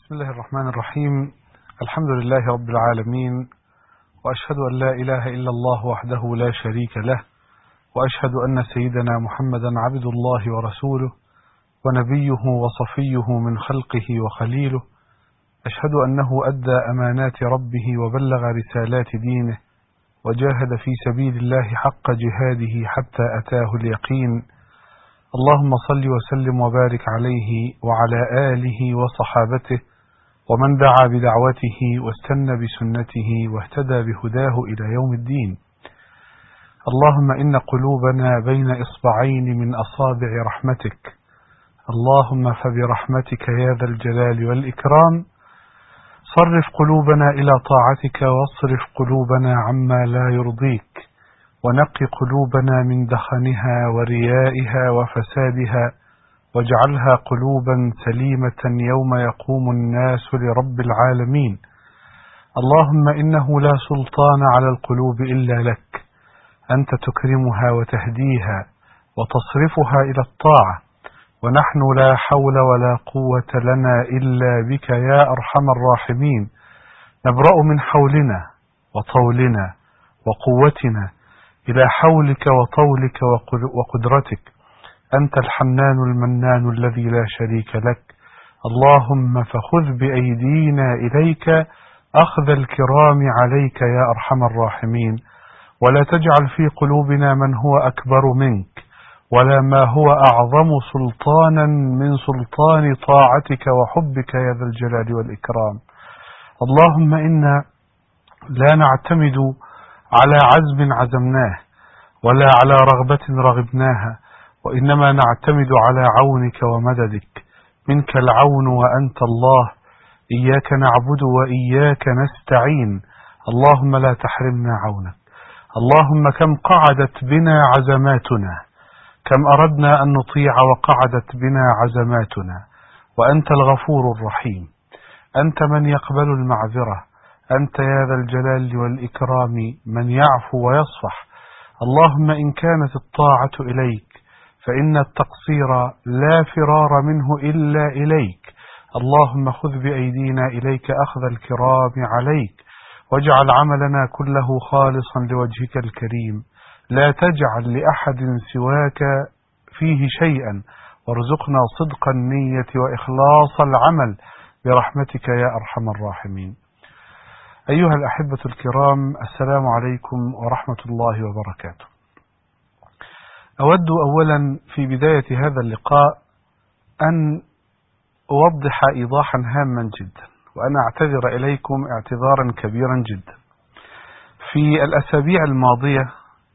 بسم الله الرحمن الرحيم الحمد لله رب العالمين وأشهد أن لا إله إلا الله وحده لا شريك له وأشهد أن سيدنا محمدا عبد الله ورسوله ونبيه وصفيه من خلقه وخليله أشهد أنه أدى أمانات ربه وبلغ رسالات دينه وجاهد في سبيل الله حق جهاده حتى أتاه اليقين اللهم صل وسلم وبارك عليه وعلى آله وصحابته ومن دعا بدعوته واستنى بسنته واهتدى بهداه إلى يوم الدين اللهم إن قلوبنا بين إصبعين من أصابع رحمتك اللهم فبرحمتك يا ذا الجلال والإكرام صرف قلوبنا إلى طاعتك واصرف قلوبنا عما لا يرضيك ونق قلوبنا من دخنها وريائها وفسادها واجعلها قلوبا سليمة يوم يقوم الناس لرب العالمين اللهم إنه لا سلطان على القلوب إلا لك أنت تكرمها وتهديها وتصرفها إلى الطاعة ونحن لا حول ولا قوة لنا إلا بك يا أرحم الراحمين نبرأ من حولنا وطولنا وقوتنا إلى حولك وطولك وقدرتك أنت الحنان المنان الذي لا شريك لك اللهم فخذ بأيدينا إليك أخذ الكرام عليك يا أرحم الراحمين ولا تجعل في قلوبنا من هو أكبر منك ولا ما هو أعظم سلطانا من سلطان طاعتك وحبك يا ذا الجلال والإكرام اللهم إنا لا نعتمد على عزم عزمناه ولا على رغبة رغبناها وإنما نعتمد على عونك ومددك منك العون وأنت الله إياك نعبد وإياك نستعين اللهم لا تحرمنا عونك اللهم كم قعدت بنا عزماتنا كم أردنا أن نطيع وقعدت بنا عزماتنا وأنت الغفور الرحيم أنت من يقبل المعذرة أنت يا ذا الجلال والإكرام من يعفو ويصفح اللهم إن كانت الطاعة إليك فإن التقصير لا فرار منه إلا إليك اللهم خذ بأيدينا إليك أخذ الكرام عليك واجعل عملنا كله خالصا لوجهك الكريم لا تجعل لأحد سواك فيه شيئا وارزقنا صدق النية وإخلاص العمل برحمتك يا أرحم الراحمين أيها الأحبة الكرام السلام عليكم ورحمة الله وبركاته أود أولا في بداية هذا اللقاء أن أوضح إيضاحا هاما جدا وأنا أعتذر إليكم اعتذارا كبيرا جدا في الأسابيع الماضية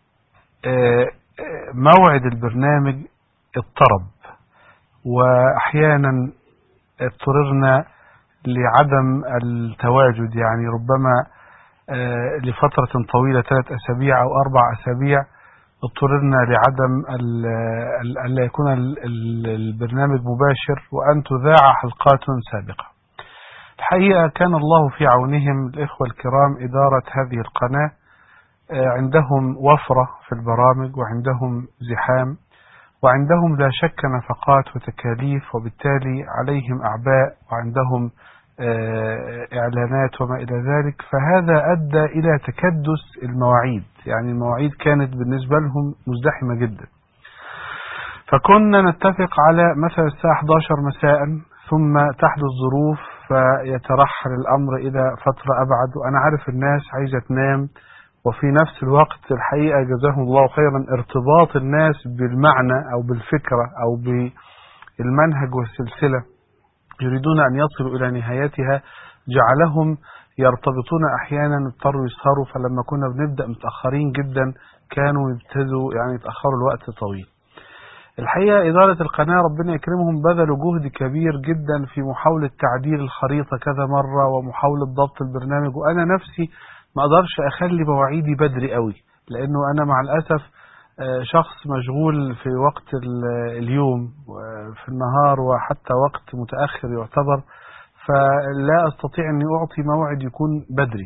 موعد البرنامج اضطرب وأحيانا اضطررنا لعدم التواجد يعني ربما لفترة طويلة ثلاث أسابيع أو أربع أسابيع اضطررنا لعدم ألا يكون البرنامج مباشر وأن تذاع حلقات سابقة الحقيقة كان الله في عونهم الإخوة الكرام إدارة هذه القناة عندهم وفرة في البرامج وعندهم زحام وعندهم لا شك نفقات وتكاليف وبالتالي عليهم أعباء وعندهم إعلانات وما إلى ذلك فهذا أدى إلى تكدس المواعيد يعني المواعيد كانت بالنسبة لهم مزدحمة جدا فكنا نتفق على مثلا الساعة 11 مساء ثم تحدث ظروف فيترحل الأمر إلى فترة أبعد وأنا عارف الناس عايزة تنام وفي نفس الوقت الحقيقة جزاهم الله خيرا ارتباط الناس بالمعنى أو بالفكرة أو بالمنهج والسلسلة يريدون أن يصلوا إلى نهايتها جعلهم يرتبطون أحيانا اضطروا يسهروا فلما كنا بنبدأ متأخرين جدا كانوا يبتدوا يعني يتأخروا الوقت طويل الحقيقة إدارة القناة ربنا يكرمهم بذلوا جهد كبير جدا في محاولة تعديل الخريطة كذا مرة ومحاولة ضبط البرنامج وأنا نفسي ما أقدرش أخلي مواعيدي بدري قوي لأنه أنا مع الأسف شخص مشغول في وقت اليوم في النهار وحتى وقت متأخر يعتبر فلا أستطيع أني أعطي موعد يكون بدري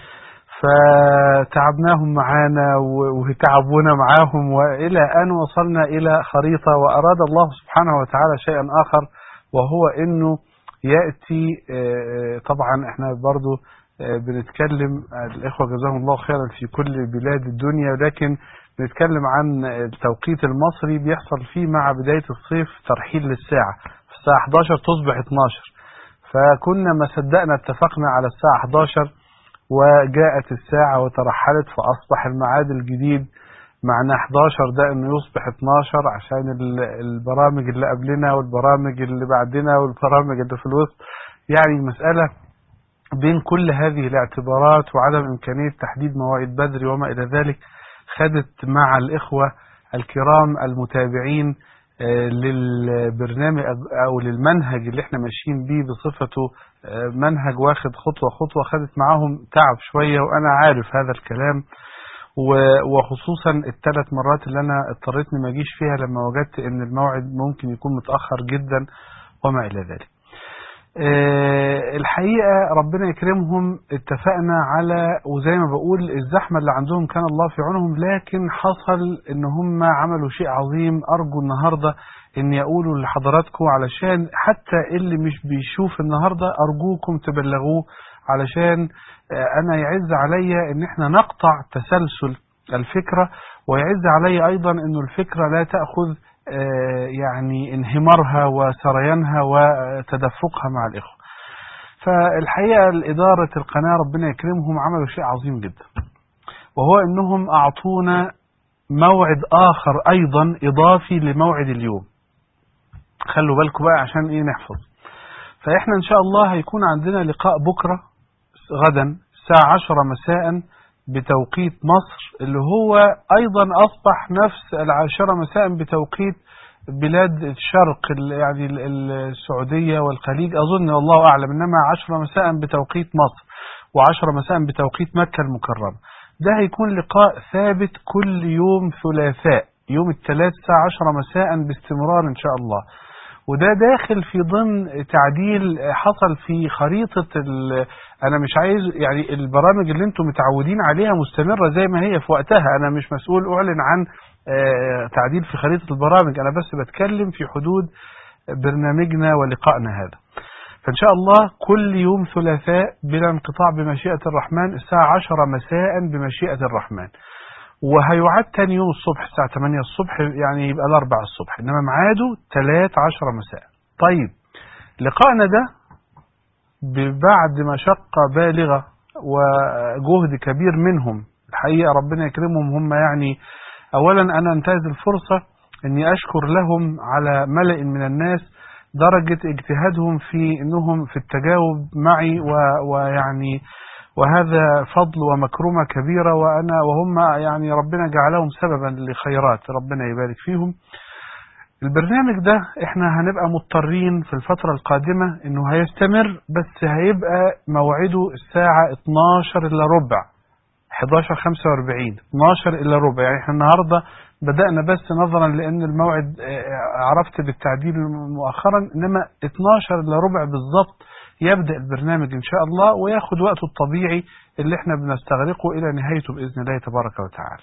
فتعبناهم معانا وتعبونا معاهم وإلى أن وصلنا إلى خريطة وأراد الله سبحانه وتعالى شيئا آخر وهو أنه يأتي طبعا احنا برضو بنتكلم الإخوة جزاهم الله خيرا في كل بلاد الدنيا لكن بنتكلم عن التوقيت المصري بيحصل فيه مع بداية الصيف ترحيل للساعة في الساعة 11 تصبح 12 فكنا ما صدقنا اتفقنا على الساعة 11 وجاءت الساعة وترحلت فأصبح الميعاد الجديد معنى 11 ده انه يصبح 12 عشان البرامج اللي قبلنا والبرامج اللي بعدنا والبرامج اللي في الوسط يعني المسألة بين كل هذه الاعتبارات وعدم إمكانية تحديد مواعيد بدري وما إلى ذلك خدت مع الإخوة الكرام المتابعين للبرنامج أو للمنهج اللي احنا ماشيين بيه بصفته منهج واخد خطوة خطوة خدت معاهم تعب شوية وأنا عارف هذا الكلام وخصوصا الثلاث مرات اللي أنا اضطريتني ما اجيش فيها لما وجدت أن الموعد ممكن يكون متأخر جدا وما إلى ذلك الحقيقة ربنا يكرمهم اتفقنا على وزي ما بقول الزحمة اللي عندهم كان الله في عونهم لكن حصل ان هم عملوا شيء عظيم ارجو النهاردة ان يقولوا لحضراتكم علشان حتى اللي مش بيشوف النهاردة ارجوكم تبلغوه علشان انا يعز عليا ان احنا نقطع تسلسل الفكرة ويعز عليا ايضا انه الفكرة لا تأخذ يعني انهمارها وسريانها وتدفقها مع الإخوة فالحقيقة الإدارة القناة ربنا يكرمهم عملوا شيء عظيم جدا وهو أنهم أعطونا موعد آخر أيضا إضافي لموعد اليوم خلوا بالكم بقى عشان إيه نحفظ فإحنا إن شاء الله هيكون عندنا لقاء بكرة غدا الساعة عشرة مساء بتوقيت مصر اللي هو أيضا أصبح نفس العاشرة مساء بتوقيت بلاد الشرق يعني السعودية والخليج أظن والله أعلم إنما عشرة مساء بتوقيت مصر وعشرة مساء بتوقيت مكة المكرمة ده هيكون لقاء ثابت كل يوم ثلاثاء يوم الثلاث الساعة عشرة مساء باستمرار إن شاء الله وده داخل في ضمن تعديل حصل في خريطة أنا مش عايز يعني البرامج اللي انتم متعودين عليها مستمرة زي ما هي في وقتها أنا مش مسؤول أعلن عن تعديل في خريطة البرامج أنا بس بتكلم في حدود برنامجنا ولقائنا هذا فإن شاء الله كل يوم ثلاثاء بلا انقطاع بمشيئة الرحمن الساعة عشرة مساء بمشيئة الرحمن وهيعاد تاني يوم الصبح الساعة 8 الصبح يعني يبقى الأربع الصبح إنما ميعاده 13 مساء طيب لقائنا ده بعد مشقة بالغة وجهد كبير منهم الحقيقة ربنا يكرمهم هم يعني أولا أنا انتهز الفرصة أني أشكر لهم على ملئ من الناس درجة اجتهادهم في أنهم في التجاوب معي ويعني وهذا فضل ومكرمة كبيرة وأنا وهم يعني ربنا جعلهم سببا لخيرات ربنا يبارك فيهم البرنامج ده احنا هنبقى مضطرين في الفترة القادمة انه هيستمر بس هيبقى موعده الساعة 12 الا ربع 11 45 12 الا ربع يعني احنا النهاردة بدأنا بس نظرا لان الموعد عرفت بالتعديل مؤخرا انما 12 الا ربع بالظبط يبدأ البرنامج إن شاء الله وياخد وقته الطبيعي اللي احنا بنستغرقه إلى نهايته بإذن الله تبارك وتعالى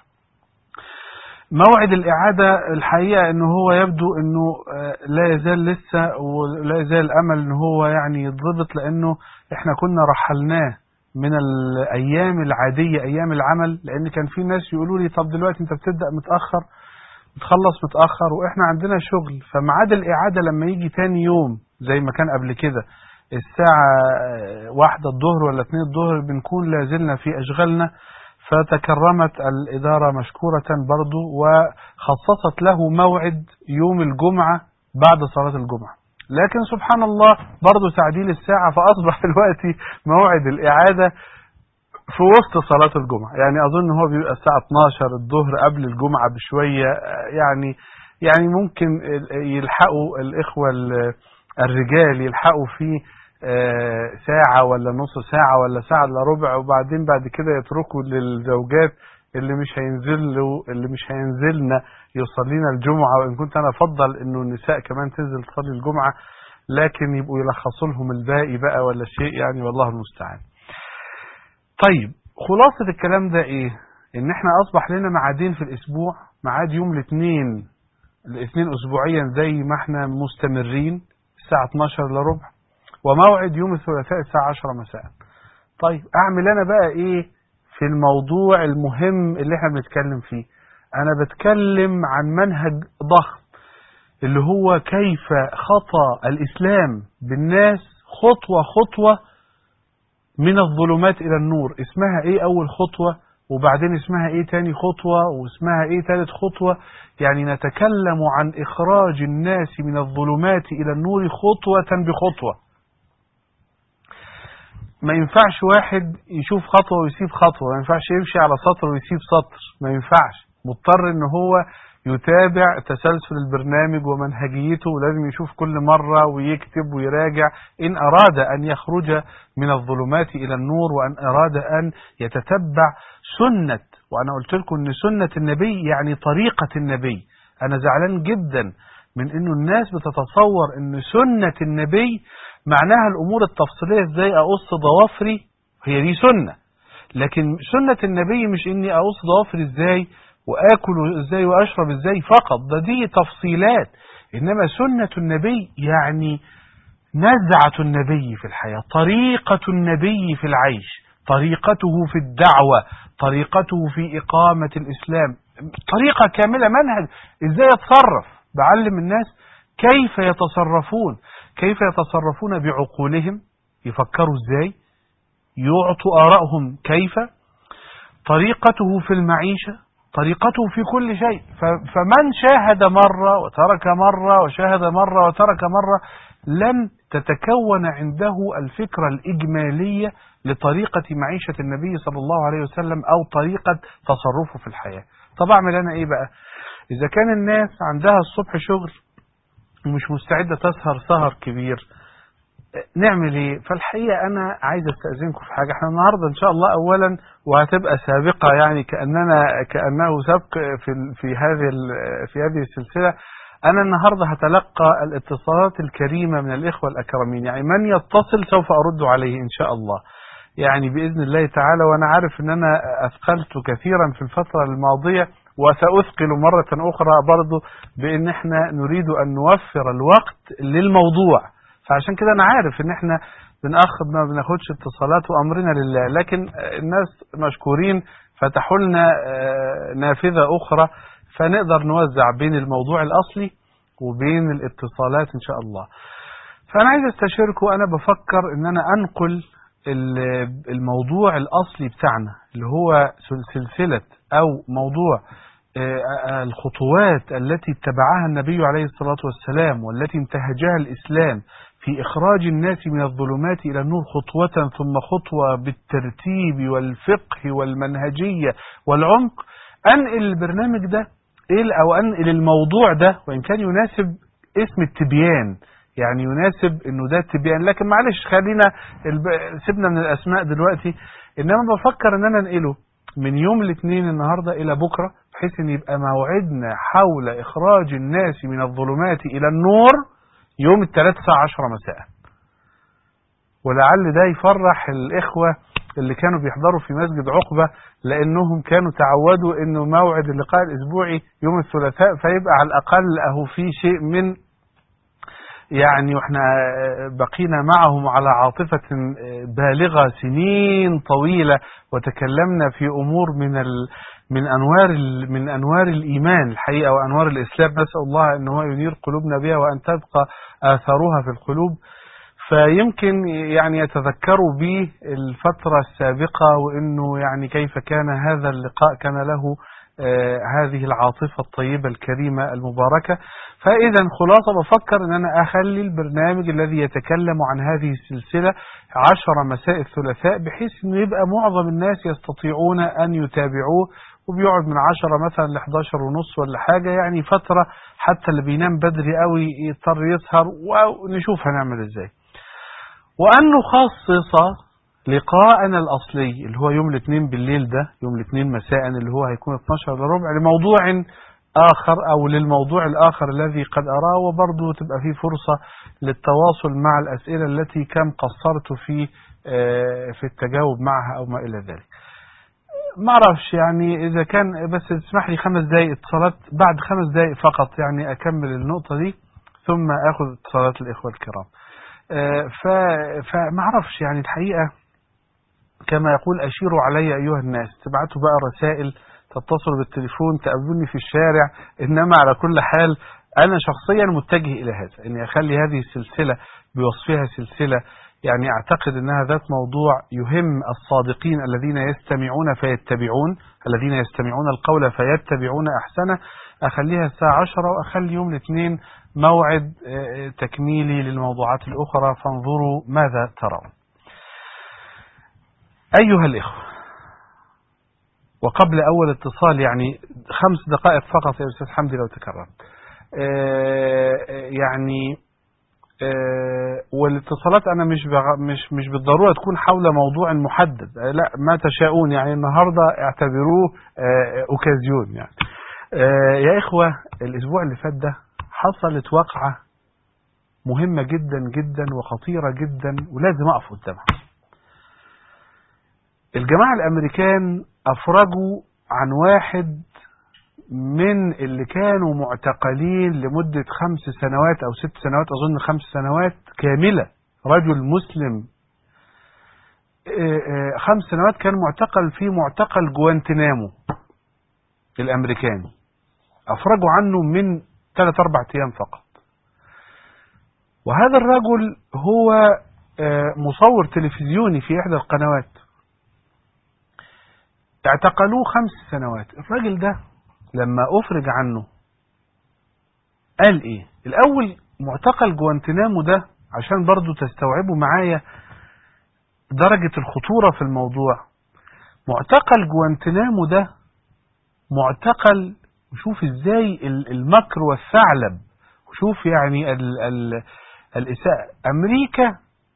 موعد الإعادة الحقيقة أنه هو يبدو أنه لا يزال لسه ولا يزال أمل أنه هو يعني يتضبط لأنه احنا كنا رحلناه من الأيام العادية أيام العمل لأن كان في ناس يقولوا لي طب دلوقتي أنت بتبدأ متأخر بتخلص متأخر وإحنا عندنا شغل فميعاد الإعادة لما يجي تاني يوم زي ما كان قبل كده الساعة واحدة الظهر ولا اثنين الظهر بنكون لازلنا في أشغالنا فتكرمت الإدارة مشكورة برضو وخصصت له موعد يوم الجمعة بعد صلاة الجمعة لكن سبحان الله برضو تعديل الساعة فأصبح دلوقتي موعد الإعادة في وسط صلاة الجمعة يعني أظن هو بيبقى الساعة 12 الظهر قبل الجمعة بشوية يعني يعني ممكن يلحقوا الإخوة الرجال يلحقوا في ساعة ولا نص ساعة ولا ساعة الا ربع وبعدين بعد كده يتركوا للزوجات اللي مش هينزلوا اللي مش هينزلنا يصلينا الجمعة وإن كنت أنا أفضل إنه النساء كمان تنزل تصلي الجمعة لكن يبقوا يلخصوا لهم الباقي بقى ولا شيء يعني والله المستعان. طيب خلاصة الكلام ده إيه؟ إن إحنا أصبح لنا ميعادين في الأسبوع ميعاد يوم الاثنين الاثنين أسبوعيا زي ما إحنا مستمرين الساعة 12 إلا ربع وموعد يوم الثلاثاء الساعة 10 مساء طيب أعمل أنا بقى إيه في الموضوع المهم اللي احنا بنتكلم فيه أنا بتكلم عن منهج ضخم اللي هو كيف خطى الإسلام بالناس خطوة خطوة من الظلمات إلى النور اسمها إيه أول خطوة وبعدين اسمها إيه تاني خطوة واسمها إيه تالت خطوة يعني نتكلم عن إخراج الناس من الظلمات إلى النور خطوة بخطوة ما ينفعش واحد يشوف خطوة ويسيب خطوة ما ينفعش يمشي على سطر ويسيب سطر ما ينفعش مضطر ان هو يتابع تسلسل البرنامج ومنهجيته ولازم يشوف كل مرة ويكتب ويراجع إن أراد أن يخرج من الظلمات إلى النور وأن أراد أن يتتبع سنة وأنا قلت لكم أن سنة النبي يعني طريقة النبي أنا زعلان جدا من أنه الناس بتتصور أن سنة النبي معناها الأمور التفصيلية إزاي أقص ضوافري هي دي سنة لكن سنة النبي مش أني أقص ضوافري إزاي وآكل إزاي وأشرب إزاي فقط ده دي تفصيلات إنما سنة النبي يعني نزعة النبي في الحياة طريقة النبي في العيش طريقته في الدعوة طريقته في إقامة الإسلام طريقة كاملة منهج إزاي يتصرف بعلم الناس كيف يتصرفون كيف يتصرفون بعقولهم يفكروا إزاي يعطوا آرائهم كيف طريقته في المعيشة طريقته في كل شيء فمن شاهد مرة وترك مرة وشاهد مرة وترك مرة لن تتكون عنده الفكرة الإجمالية لطريقة معيشة النبي صلى الله عليه وسلم أو طريقة تصرفه في الحياة طب أعمل أنا إيه بقى إذا كان الناس عندها الصبح شغل ومش مستعدة تسهر سهر كبير نعمل ايه فالحقيقة انا عايز استأذنكم في حاجة احنا النهاردة ان شاء الله اولا وهتبقى سابقة يعني كأننا كأنه سبق في في هذه في هذه السلسلة انا النهاردة هتلقى الاتصالات الكريمة من الاخوة الاكرمين يعني من يتصل سوف ارد عليه ان شاء الله يعني بإذن الله تعالى وأنا عارف أن أنا أثقلت كثيرا في الفترة الماضية وسأثقل مرة أخرى برضو بأن احنا نريد أن نوفر الوقت للموضوع فعشان كده أنا عارف أن احنا بنأخذ ما بناخدش اتصالات وأمرنا لله لكن الناس مشكورين فتحوا لنا نافذة أخرى فنقدر نوزع بين الموضوع الأصلي وبين الاتصالات إن شاء الله فأنا عايز استشيركم أنا بفكر أن أنا أنقل الموضوع الأصلي بتاعنا اللي هو سلسلة أو موضوع الخطوات التي اتبعها النبي عليه الصلاة والسلام والتي انتهجها الإسلام في إخراج الناس من الظلمات إلى النور خطوة ثم خطوة بالترتيب والفقه والمنهجية والعمق أنقل البرنامج ده أو أنقل الموضوع ده وإن كان يناسب اسم التبيان يعني يناسب انه ده تبيان لكن معلش خلينا سيبنا من الاسماء دلوقتي انما بفكر ان انا انقله من يوم الاثنين النهاردة الى بكرة بحيث ان يبقى موعدنا حول اخراج الناس من الظلمات الى النور يوم الثلاث الساعة عشرة مساء ولعل ده يفرح الاخوة اللي كانوا بيحضروا في مسجد عقبة لانهم كانوا تعودوا انه موعد اللقاء الاسبوعي يوم الثلاثاء فيبقى على الاقل اهو في شيء من يعني واحنا بقينا معهم على عاطفة بالغة سنين طويلة وتكلمنا في أمور من ال من أنوار ال من أنوار الإيمان الحقيقة وأنوار الإسلام نسأل الله أن هو ينير قلوبنا بها وأن تبقى آثارها في القلوب فيمكن يعني يتذكروا به الفترة السابقة وأنه يعني كيف كان هذا اللقاء كان له آه هذه العاطفة الطيبة الكريمة المباركة فإذا خلاصة بفكر أن أنا أخلي البرنامج الذي يتكلم عن هذه السلسلة عشر مساء الثلاثاء بحيث أنه يبقى معظم الناس يستطيعون أن يتابعوه وبيقعد من عشرة مثلا ل 11 ونص ولا حاجة يعني فترة حتى اللي بينام بدري قوي يضطر يسهر ونشوف هنعمل ازاي وأن نخصص لقاءنا الأصلي اللي هو يوم الاثنين بالليل ده يوم الاثنين مساء اللي هو هيكون 12 لربع لموضوع آخر أو للموضوع الآخر الذي قد أراه وبرضه تبقى فيه فرصة للتواصل مع الأسئلة التي كم قصرت في في التجاوب معها أو ما إلى ذلك ما اعرفش يعني إذا كان بس تسمح لي خمس دقائق اتصالات بعد خمس دقائق فقط يعني أكمل النقطة دي ثم أخذ اتصالات الإخوة الكرام آه، ف- فمعرفش يعني الحقيقة كما يقول أشيروا علي أيها الناس تبعتوا بقى رسائل تتصلوا بالتليفون تقابلوني في الشارع إنما على كل حال أنا شخصيا متجه إلى هذا إني أخلي هذه السلسلة بوصفها سلسلة يعني أعتقد أنها ذات موضوع يهم الصادقين الذين يستمعون فيتبعون الذين يستمعون القول فيتبعون أحسنه أخليها الساعة عشرة وأخلي يوم الاثنين موعد آه، تكميلي للموضوعات الأخرى فانظروا ماذا ترون أيها الإخوة وقبل أول اتصال يعني خمس دقائق فقط يا أستاذ حمدي لو تكرمت آه، آه، يعني آه، والاتصالات أنا مش بغ- مش مش بالضرورة تكون حول موضوع محدد آه، لا ما تشاءون يعني النهاردة اعتبروه آه، أوكازيون يعني آه، يا إخوة الأسبوع اللي فات ده حصلت وقعة مهمة جدا جدا وخطيرة جدا ولازم أقف قدامها الجماعة الأمريكان أفرجوا عن واحد من اللي كانوا معتقلين لمدة خمس سنوات أو ست سنوات أظن خمس سنوات كاملة رجل مسلم آه، آه، خمس سنوات كان معتقل في معتقل جوانتنامو الأمريكاني أفرجوا عنه من ثلاث أربع أيام فقط وهذا الرجل هو آه، مصور تلفزيوني في إحدى القنوات اعتقلوه خمس سنوات الراجل ده لما أفرج عنه قال إيه الأول معتقل جوانتنامو ده عشان برضو تستوعبوا معايا درجة الخطورة في الموضوع معتقل جوانتنامو ده معتقل وشوف ازاي ال- المكر والثعلب وشوف يعني ال ال الإساءة أمريكا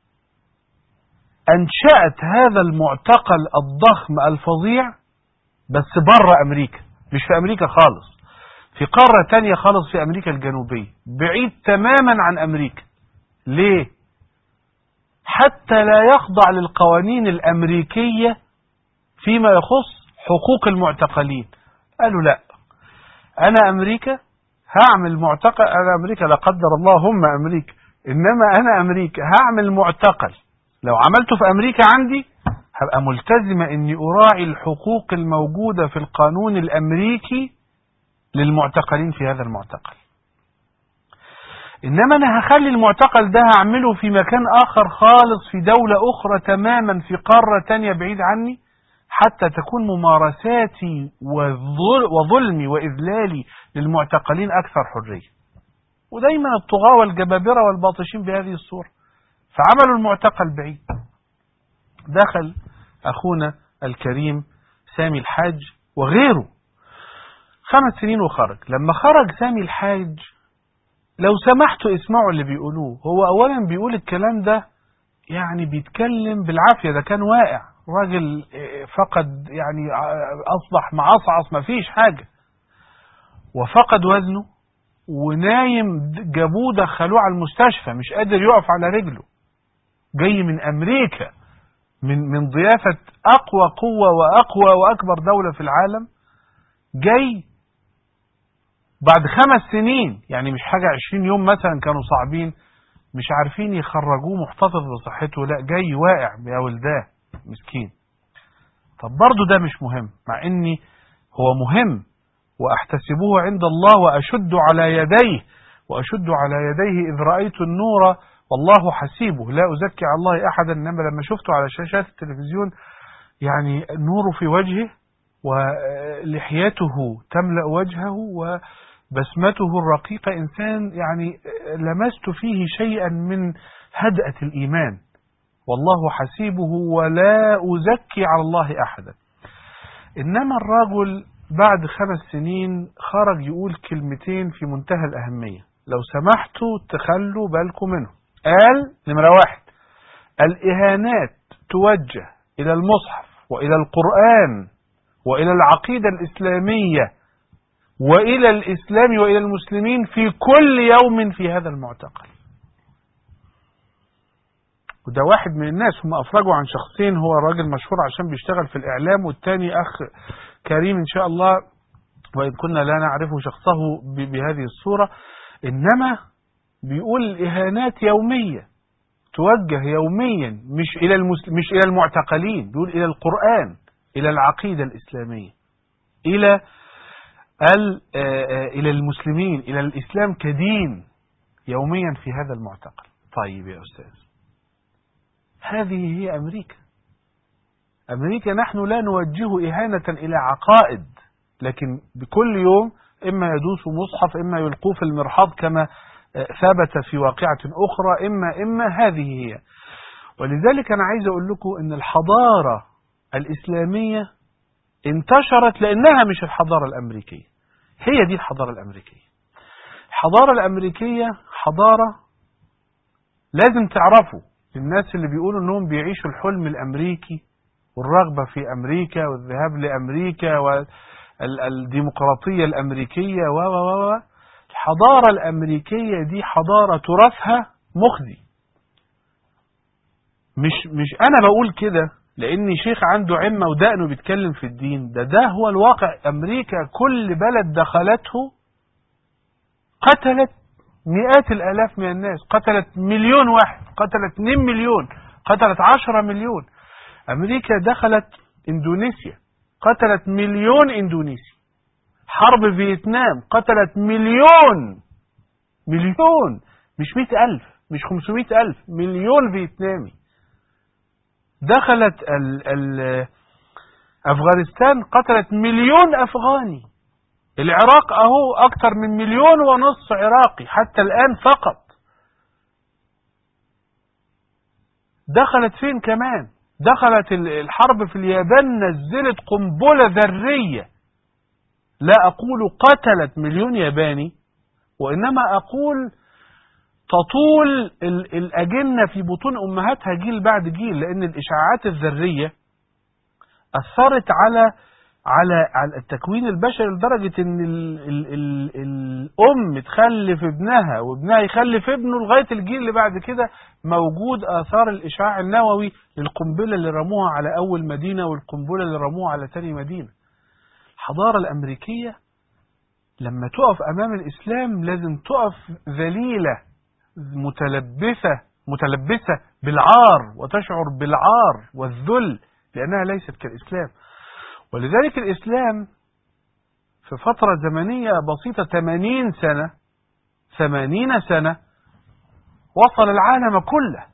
أنشأت هذا المعتقل الضخم الفظيع بس بره أمريكا مش في أمريكا خالص في قارة تانية خالص في أمريكا الجنوبية بعيد تماما عن أمريكا ليه؟ حتى لا يخضع للقوانين الأمريكية فيما يخص حقوق المعتقلين قالوا لا أنا أمريكا هعمل معتقل أنا أمريكا لا قدر الله هم أمريكا إنما أنا أمريكا هعمل معتقل لو عملته في أمريكا عندي هبقى ملتزمة إني أراعي الحقوق الموجودة في القانون الأمريكي للمعتقلين في هذا المعتقل إنما أنا هخلي المعتقل ده هعمله في مكان آخر خالص في دولة أخرى تماما في قارة تانية بعيد عني حتى تكون ممارساتي وظل- وظلمي وإذلالي للمعتقلين أكثر حرية ودايما الطغاة والجبابرة والباطشين بهذه الصورة فعملوا المعتقل بعيد دخل أخونا الكريم سامي الحاج وغيره خمس سنين وخرج لما خرج سامي الحاج لو سمحتوا اسمعوا اللي بيقولوه هو أولا بيقول الكلام ده يعني بيتكلم بالعافية ده كان واقع راجل آه، فقد يعني آه، أصبح معصعص مفيش حاجة وفقد وزنه ونايم جابوه دخلوه على المستشفى مش قادر يقف على رجله جاي من أمريكا من من ضيافة أقوى قوة وأقوى وأكبر دولة في العالم جاي بعد خمس سنين يعني مش حاجة عشرين يوم مثلا كانوا صعبين مش عارفين يخرجوه محتفظ بصحته لا جاي واقع يا ولداه مسكين طب برضه ده مش مهم مع اني هو مهم واحتسبه عند الله واشد على يديه واشد على يديه اذ رايت النور والله حسيبه لا ازكي على الله احدا انما لما شفته على شاشات التلفزيون يعني النور في وجهه ولحيته تملا وجهه وبسمته الرقيقه انسان يعني لمست فيه شيئا من هدأة الايمان والله حسيبه ولا أزكي على الله أحدا إنما الرجل بعد خمس سنين خرج يقول كلمتين في منتهى الأهمية لو سمحتوا تخلوا بالكم منه قال نمرة واحد الإهانات توجه إلى المصحف وإلى القرآن وإلى العقيدة الإسلامية وإلى الإسلام وإلى المسلمين في كل يوم في هذا المعتقل وده واحد من الناس هم افرجوا عن شخصين هو راجل مشهور عشان بيشتغل في الاعلام والتاني اخ كريم ان شاء الله وان كنا لا نعرفه شخصه ب- بهذه الصوره انما بيقول اهانات يوميه توجه يوميا مش إلى المسل... مش إلى المعتقلين بيقول إلى القرآن إلى العقيدة الإسلامية إلى ال... إلى المسلمين إلى الإسلام كدين يوميا في هذا المعتقل طيب يا أستاذ هذه هي أمريكا أمريكا نحن لا نوجه إهانة إلى عقائد لكن بكل يوم إما يدوس مصحف إما يلقوه في المرحاض كما ثبت في واقعة أخرى إما إما هذه هي ولذلك أنا عايز أقول لكم أن الحضارة الإسلامية انتشرت لأنها مش الحضارة الأمريكية هي دي الحضارة الأمريكية الحضارة الأمريكية حضارة لازم تعرفوا الناس اللي بيقولوا أنهم بيعيشوا الحلم الأمريكي والرغبة في أمريكا والذهاب لأمريكا والديمقراطية الأمريكية و و و الحضارة الأمريكية دي حضارة تراثها مخزي مش مش أنا بقول كده لأني شيخ عنده عمة ودقنه بيتكلم في الدين ده ده هو الواقع أمريكا كل بلد دخلته قتلت مئات الآلاف من الناس قتلت مليون واحد قتلت 2 مليون قتلت 10 مليون أمريكا دخلت إندونيسيا قتلت مليون إندونيسي حرب فيتنام قتلت مليون مليون مش مئة ألف مش خمسمائة ألف مليون فيتنامي دخلت ال ال أفغانستان قتلت مليون أفغاني العراق أهو أكثر من مليون ونص عراقي حتى الآن فقط دخلت فين كمان دخلت الحرب في اليابان نزلت قنبلة ذرية لا أقول قتلت مليون ياباني وإنما أقول تطول الأجنة في بطون أمهاتها جيل بعد جيل لأن الإشعاعات الذرية أثرت على على على التكوين البشري لدرجة إن ال ال ال الأم تخلف ابنها وابنها يخلف ابنه لغاية الجيل اللي بعد كده موجود آثار الإشعاع النووي للقنبلة اللي رموها على أول مدينة والقنبلة اللي رموها على تاني مدينة الحضارة الأمريكية لما تقف أمام الإسلام لازم تقف ذليلة متلبسة متلبسة بالعار وتشعر بالعار والذل لأنها ليست كالإسلام ولذلك الإسلام في فترة زمنية بسيطة 80 سنة 80 سنة وصل العالم كله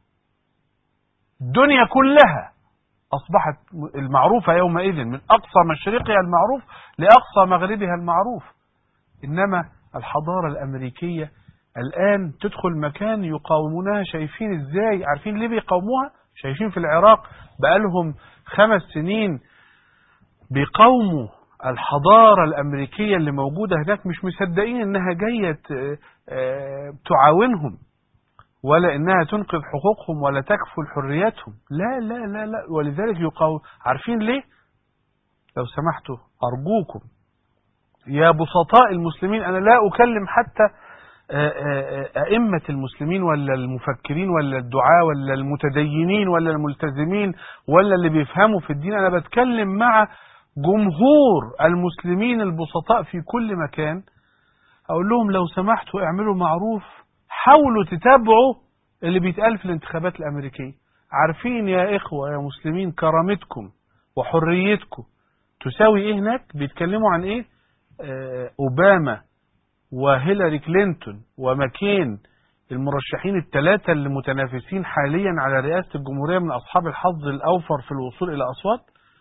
الدنيا كلها أصبحت المعروفة يومئذ من أقصى مشرقها المعروف لأقصى مغربها المعروف إنما الحضارة الأمريكية الآن تدخل مكان يقاومونها شايفين إزاي عارفين ليه بيقاوموها شايفين في العراق بقالهم خمس سنين بيقاوموا الحضارة الأمريكية اللي موجودة هناك مش مصدقين إنها جاية تعاونهم ولا إنها تنقذ حقوقهم ولا تكفل حرياتهم لا لا لا لا ولذلك يقاوم عارفين ليه لو سمحتوا أرجوكم يا بسطاء المسلمين أنا لا أكلم حتى أئمة المسلمين ولا المفكرين ولا الدعاة ولا المتدينين ولا الملتزمين ولا اللي بيفهموا في الدين أنا بتكلم مع جمهور المسلمين البسطاء في كل مكان أقول لهم لو سمحتوا اعملوا معروف حاولوا تتابعوا اللي بيتقال في الانتخابات الأمريكية عارفين يا إخوة يا مسلمين كرامتكم وحريتكم تساوي إيه هناك بيتكلموا عن إيه آه أوباما وهيلاري كلينتون وماكين المرشحين الثلاثة اللي متنافسين حاليا على رئاسة الجمهورية من أصحاب الحظ الأوفر في الوصول إلى أصوات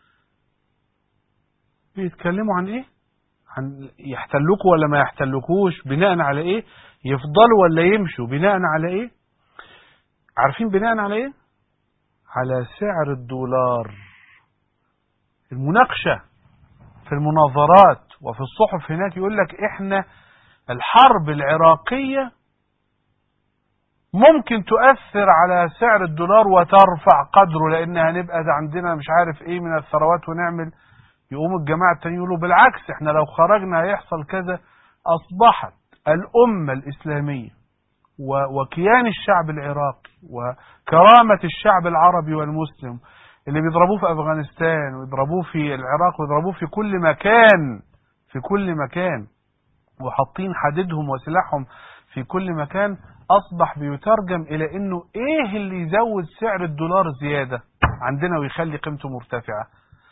بيتكلموا عن إيه عن يحتلكوا ولا ما يحتلكوش بناء على إيه يفضلوا ولا يمشوا بناء على إيه عارفين بناء على إيه على سعر الدولار المناقشة في المناظرات وفي الصحف هناك يقول لك إحنا الحرب العراقية ممكن تؤثر على سعر الدولار وترفع قدره لان هنبقى عندنا مش عارف ايه من الثروات ونعمل يقوم الجماعة التانيين يقولوا بالعكس احنا لو خرجنا هيحصل كذا اصبحت الامة الاسلامية وكيان الشعب العراقي وكرامة الشعب العربي والمسلم اللي بيضربوه في افغانستان ويضربوه في العراق ويضربوه في كل مكان في كل مكان وحاطين حديدهم وسلاحهم في كل مكان أصبح بيترجم إلى أنه إيه اللي يزود سعر الدولار زيادة عندنا ويخلي قيمته مرتفعة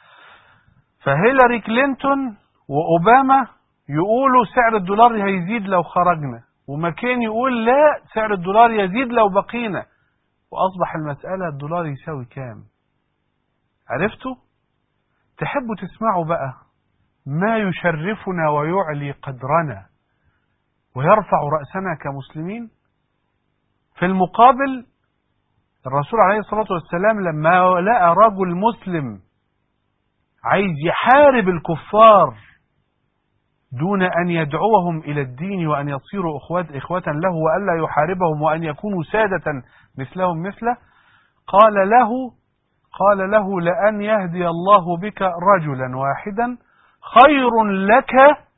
فهيلاري كلينتون وأوباما يقولوا سعر الدولار هيزيد لو خرجنا ومكين يقول لا سعر الدولار يزيد لو بقينا وأصبح المسألة الدولار يساوي كام عرفتوا تحبوا تسمعوا بقى ما يشرفنا ويعلي قدرنا ويرفع رأسنا كمسلمين في المقابل الرسول عليه الصلاة والسلام لما لقى رجل مسلم عايز يحارب الكفار دون أن يدعوهم إلى الدين وأن يصيروا أخوات إخوة له وألا يحاربهم وأن يكونوا سادة مثلهم مثله قال له قال له لأن يهدي الله بك رجلا واحدا خير لك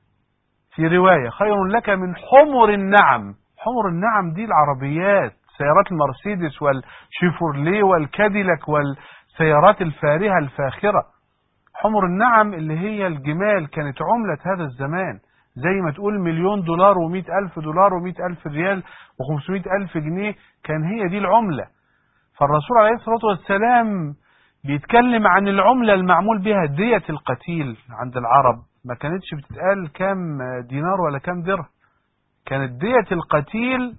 في رواية خير لك من حمر النعم حمر النعم دي العربيات سيارات المرسيدس والشيفورلي والكاديلاك والسيارات الفارهة الفاخرة حمر النعم اللي هي الجمال كانت عملة هذا الزمان زي ما تقول مليون دولار ومئة ألف دولار ومئة ألف ريال وخمسمائة ألف جنيه كان هي دي العملة فالرسول عليه الصلاة والسلام بيتكلم عن العملة المعمول بها دية القتيل عند العرب ما كانتش بتتقال كام دينار ولا كام درهم كانت دية القتيل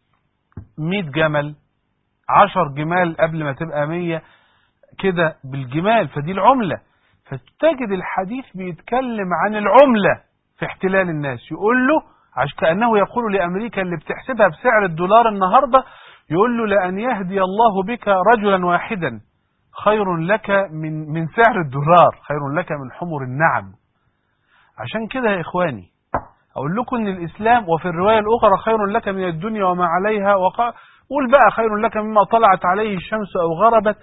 100 جمل 10 جمال قبل ما تبقى 100 كده بالجمال فدي العملة فتجد الحديث بيتكلم عن العملة في احتلال الناس يقول له عشان كأنه يقول لأمريكا اللي بتحسبها بسعر الدولار النهاردة يقول له لأن يهدي الله بك رجلا واحدا خير لك من من سعر الدولار خير لك من حمر النعم عشان كده يا إخواني أقول لكم أن الإسلام وفي الرواية الأخرى خير لك من الدنيا وما عليها وقع قول بقى خير لك مما طلعت عليه الشمس أو غربت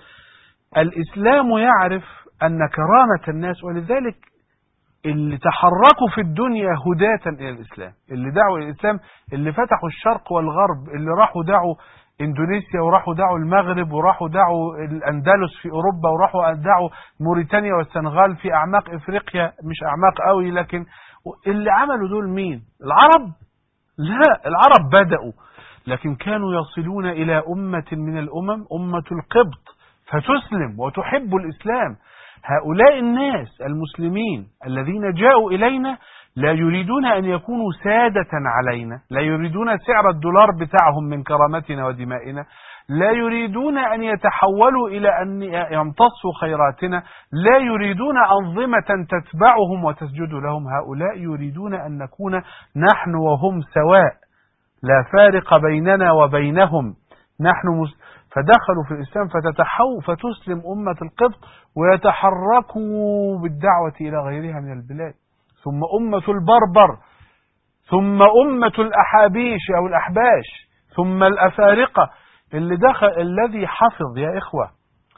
الإسلام يعرف أن كرامة الناس ولذلك اللي تحركوا في الدنيا هداة إلى الإسلام اللي دعوا إلى الإسلام اللي فتحوا الشرق والغرب اللي راحوا دعوا اندونيسيا وراحوا دعوا المغرب وراحوا دعوا الاندلس في اوروبا وراحوا دعوا موريتانيا والسنغال في اعماق افريقيا مش اعماق قوي لكن اللي عملوا دول مين العرب لا العرب بدأوا لكن كانوا يصلون إلى أمة من الأمم أمة القبط فتسلم وتحب الإسلام هؤلاء الناس المسلمين الذين جاءوا إلينا لا يريدون أن يكونوا سادة علينا لا يريدون سعر الدولار بتاعهم من كرامتنا ودمائنا لا يريدون أن يتحولوا إلى أن يمتصوا خيراتنا لا يريدون أنظمة تتبعهم وتسجد لهم هؤلاء يريدون أن نكون نحن وهم سواء لا فارق بيننا وبينهم نحن مس... فدخلوا في الإسلام فتتحو فتسلم أمة القبط ويتحركوا بالدعوة إلى غيرها من البلاد ثم أمة البربر ثم أمة الأحابيش أو الأحباش ثم الأفارقة اللي دخل الذي حفظ يا إخوة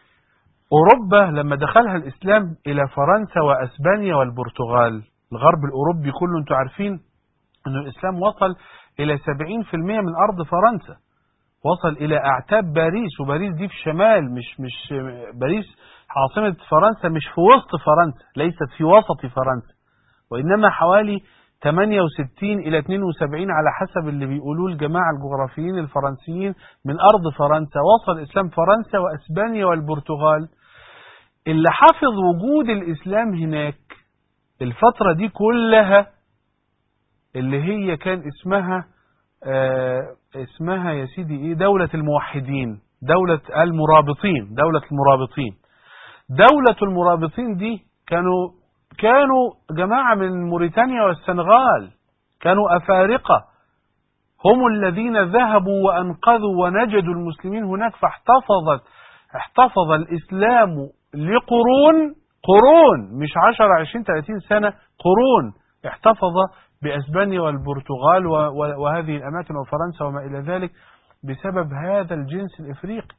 أوروبا لما دخلها الإسلام إلى فرنسا وأسبانيا والبرتغال الغرب الأوروبي كله أنتم عارفين أن الإسلام وصل إلى 70% من أرض فرنسا وصل إلى أعتاب باريس وباريس دي في الشمال مش مش باريس عاصمة فرنسا مش في وسط فرنسا ليست في وسط فرنسا وإنما حوالي 68 إلى 72 على حسب اللي بيقولوه الجماعة الجغرافيين الفرنسيين من أرض فرنسا وصل الإسلام فرنسا وأسبانيا والبرتغال اللي حافظ وجود الإسلام هناك الفترة دي كلها اللي هي كان اسمها آه اسمها يا سيدي ايه دولة الموحدين دولة المرابطين دولة المرابطين دولة المرابطين دي كانوا كانوا جماعة من موريتانيا والسنغال كانوا أفارقة هم الذين ذهبوا وأنقذوا ونجدوا المسلمين هناك فاحتفظت احتفظ الإسلام لقرون قرون مش 10 20 30 سنة قرون احتفظ بأسبانيا والبرتغال وهذه الأماكن وفرنسا وما إلى ذلك بسبب هذا الجنس الإفريقي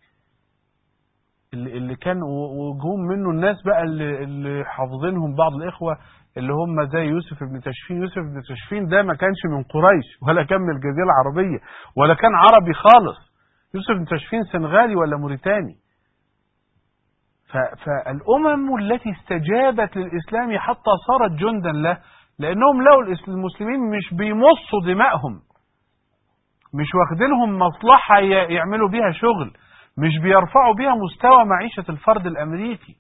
اللي, اللي كان وجوم منه الناس بقى اللي, اللي حافظينهم بعض الإخوة اللي هم زي يوسف بن تشفين يوسف بن تشفين ده ما كانش من قريش ولا كان من الجزيرة العربية ولا كان عربي خالص يوسف بن تشفين سنغالي ولا موريتاني فالأمم التي استجابت للإسلام حتى صارت جندا له لأنهم لقوا المسلمين مش بيمصوا دمائهم مش واخدينهم مصلحة ي- يعملوا بيها شغل مش بيرفعوا بيها مستوى معيشة الفرد الأمريكي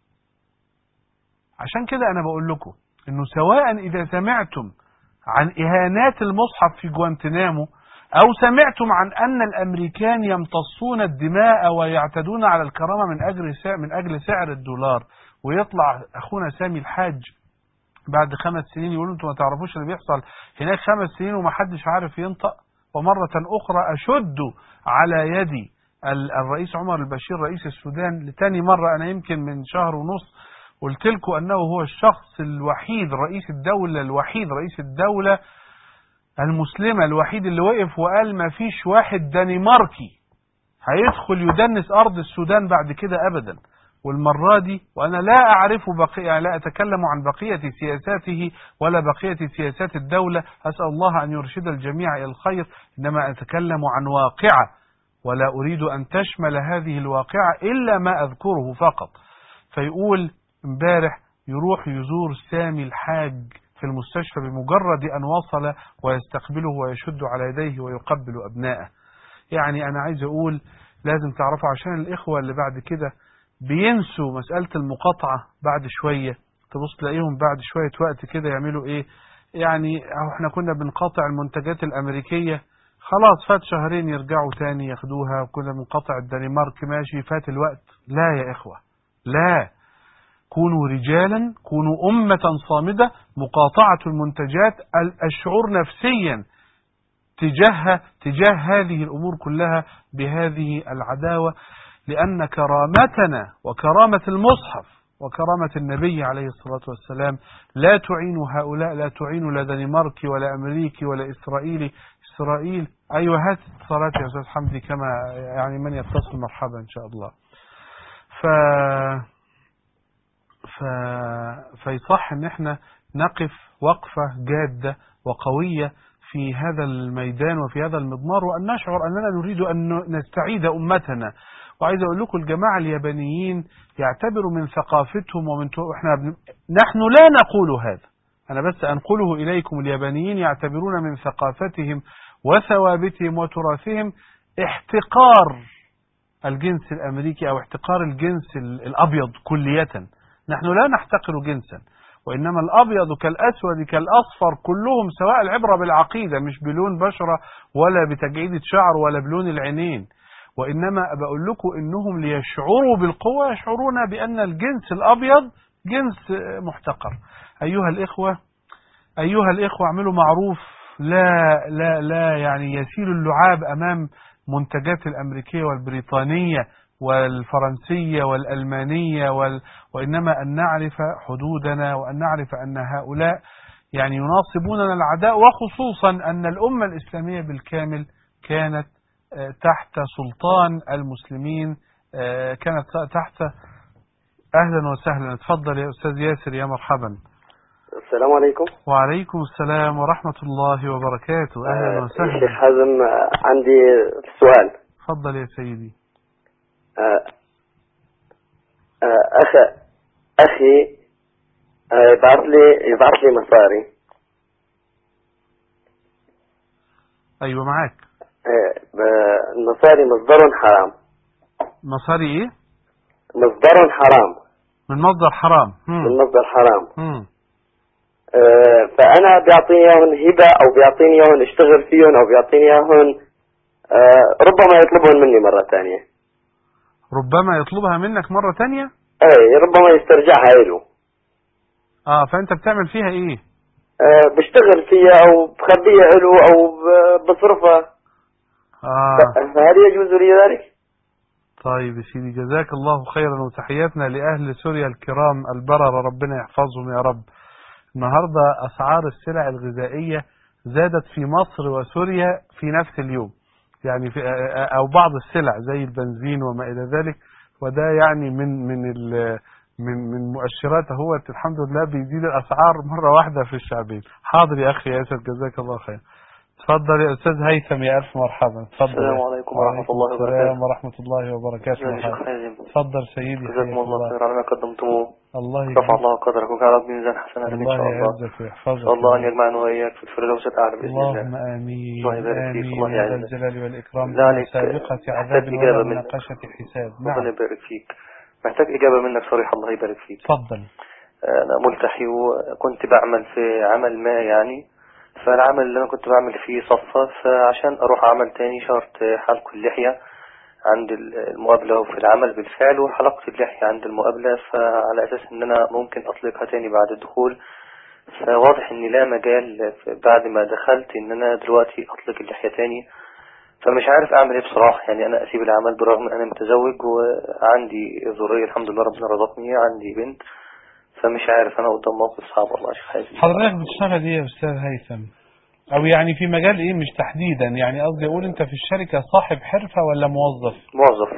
عشان كده أنا بقول لكم إنه سواء إذا سمعتم عن إهانات المصحف في جوانتنامو أو سمعتم عن أن الأمريكان يمتصون الدماء ويعتدون على الكرامة من أجل سعر من أجل سعر الدولار ويطلع أخونا سامي الحاج بعد خمس سنين يقولوا أنتم ما تعرفوش اللي بيحصل هناك خمس سنين ومحدش عارف ينطق ومرة أخرى أشد على يدي ال- الرئيس عمر البشير رئيس السودان لتاني مرة أنا يمكن من شهر ونص قلت لكم أنه هو الشخص الوحيد رئيس الدولة الوحيد رئيس الدولة المسلمة الوحيد اللي وقف وقال ما فيش واحد دنماركي هيدخل يدنس أرض السودان بعد كده أبدا والمرة دي وأنا لا أعرف بقية يعني لا أتكلم عن بقية سياساته ولا بقية سياسات الدولة أسأل الله أن يرشد الجميع إلى الخير إنما أتكلم عن واقعة ولا أريد أن تشمل هذه الواقعة إلا ما أذكره فقط فيقول امبارح يروح يزور سامي الحاج في المستشفى بمجرد أن وصل ويستقبله ويشد على يديه ويقبل أبنائه يعني أنا عايز أقول لازم تعرفوا عشان الإخوة اللي بعد كده بينسوا مسألة المقاطعة بعد شوية تبص تلاقيهم بعد شوية وقت كده يعملوا إيه يعني أهو احنا كنا بنقاطع المنتجات الأمريكية خلاص فات شهرين يرجعوا تاني ياخدوها كنا بنقاطع الدنمارك ماشي فات الوقت لا يا إخوة لا كونوا رجالا كونوا أمة صامدة مقاطعة المنتجات ال- الشعور نفسيا تجاه تجاه هذه الأمور كلها بهذه العداوة لأن كرامتنا وكرامة المصحف وكرامة النبي عليه الصلاة والسلام لا تعين هؤلاء لا تعين لا دنماركي ولا أمريكي ولا إسرائيلي إسرائيل أيوة هات اتصالات يا أستاذ حمدي كما يعني من يتصل مرحبا إن شاء الله ف ف... فيصح ان احنا نقف وقفة جادة وقوية في هذا الميدان وفي هذا المضمار وأن نشعر أننا نريد أن نستعيد أمتنا وعايز أقول لكم الجماعة اليابانيين يعتبروا من ثقافتهم ومن تو... احنا بن... نحن لا نقول هذا أنا بس أنقله إليكم اليابانيين يعتبرون من ثقافتهم وثوابتهم وتراثهم احتقار الجنس الأمريكي أو احتقار الجنس ال- الأبيض كلية نحن لا نحتقر جنسا وإنما الأبيض كالأسود كالأصفر كلهم سواء العبرة بالعقيدة مش بلون بشرة ولا بتجعيدة شعر ولا بلون العينين وإنما بقول لكم إنهم ليشعروا بالقوة يشعرون بأن الجنس الأبيض جنس محتقر أيها الإخوة أيها الإخوة اعملوا معروف لا لا لا يعني يسيل اللعاب أمام منتجات الأمريكية والبريطانية والفرنسية والألمانية وال... وإنما أن نعرف حدودنا وأن نعرف أن هؤلاء يعني يناصبوننا العداء وخصوصا أن الأمة الإسلامية بالكامل كانت آه، تحت سلطان المسلمين آه، كانت تحت أهلا وسهلا اتفضل يا أستاذ ياسر يا مرحبا السلام عليكم وعليكم السلام ورحمة الله وبركاته أهلا آه، وسهلا الشيخ حازم آه، عندي سؤال تفضل يا سيدي آه، آه، أخ أخي آه، يبعث لي يبعث لي مصاري أيوة معاك آه، ب- المصاري مصدر حرام مصاري إيه مصدر حرام من مصدر حرام من مم. مصدر حرام مم. آه، فأنا بيعطيني إياهن هبة أو بيعطيني إياهن اشتغل فيهن أو بيعطيني إياهن آه، ربما يطلبهن مني مرة ثانية ربما يطلبها منك مرة تانية أي ربما يسترجعها له اه فانت بتعمل فيها ايه آه، بشتغل فيها أو بخبيها له أو ب- بصرفها اه ف- فهل يجوز لي ذلك؟ طيب يا سيدي جزاك الله خيرا وتحياتنا لأهل سوريا الكرام البررة ربنا يحفظهم يا رب النهاردة أسعار السلع الغذائية زادت في مصر وسوريا في نفس اليوم يعني في أو بعض السلع زي البنزين وما إلى ذلك وده يعني من من ال من من مؤشرات هو الحمد لله بيزيد الأسعار مرة واحدة في الشعبين حاضر يا أخي ياسر جزاك الله خير تفضل يا أستاذ هيثم يا ألف مرحبا تفضل السلام عليكم ورحمة الله السلام وبركاته. ورحمة الله وبركاته يا شيخ مرحبا. حازم تفضل سيدي جزاكم حياك الله الله خير على ما قدمتموه الله رفع يجزيك الله قدرك وجعل في ميزان حسناتك إن الله شاء الله يعزك إن ويحفظك شاء الله أن يجمعنا وإياك في الفردوس الأعلى بإذن اللهم الله آمين الله يبارك فيك، آمين الله يا ذا يعزك. الجلال والإكرام لا عليك، سابقة محتاج عذاب إجابة ولا منك. مناقشة حساب ربنا نعم يبارك فيك محتاج إجابة منك صريحة الله يبارك فيك تفضل أنا ملتحي وكنت بعمل في عمل ما يعني فالعمل اللي أنا كنت بعمل فيه صفى فعشان أروح عمل تاني شرط حلق اللحية عند المقابلة في العمل بالفعل وحلقت اللحية عند المقابلة فعلى أساس إن أنا ممكن أطلقها تاني بعد الدخول فواضح إن لا مجال بعد ما دخلت إن أنا دلوقتي أطلق اللحية تاني فمش عارف أعمل إيه بصراحة يعني أنا أسيب العمل برغم إن أنا متزوج وعندي ذرية الحمد لله ربنا رزقني عندي بنت فمش عارف أنا قدام موقف صعب والله يا شيخ حازم حضرتك بتشتغل ايه يا استاذ هيثم او يعني في مجال ايه مش تحديدا يعني قصدي اقول انت في الشركة صاحب حرفة ولا موظف موظف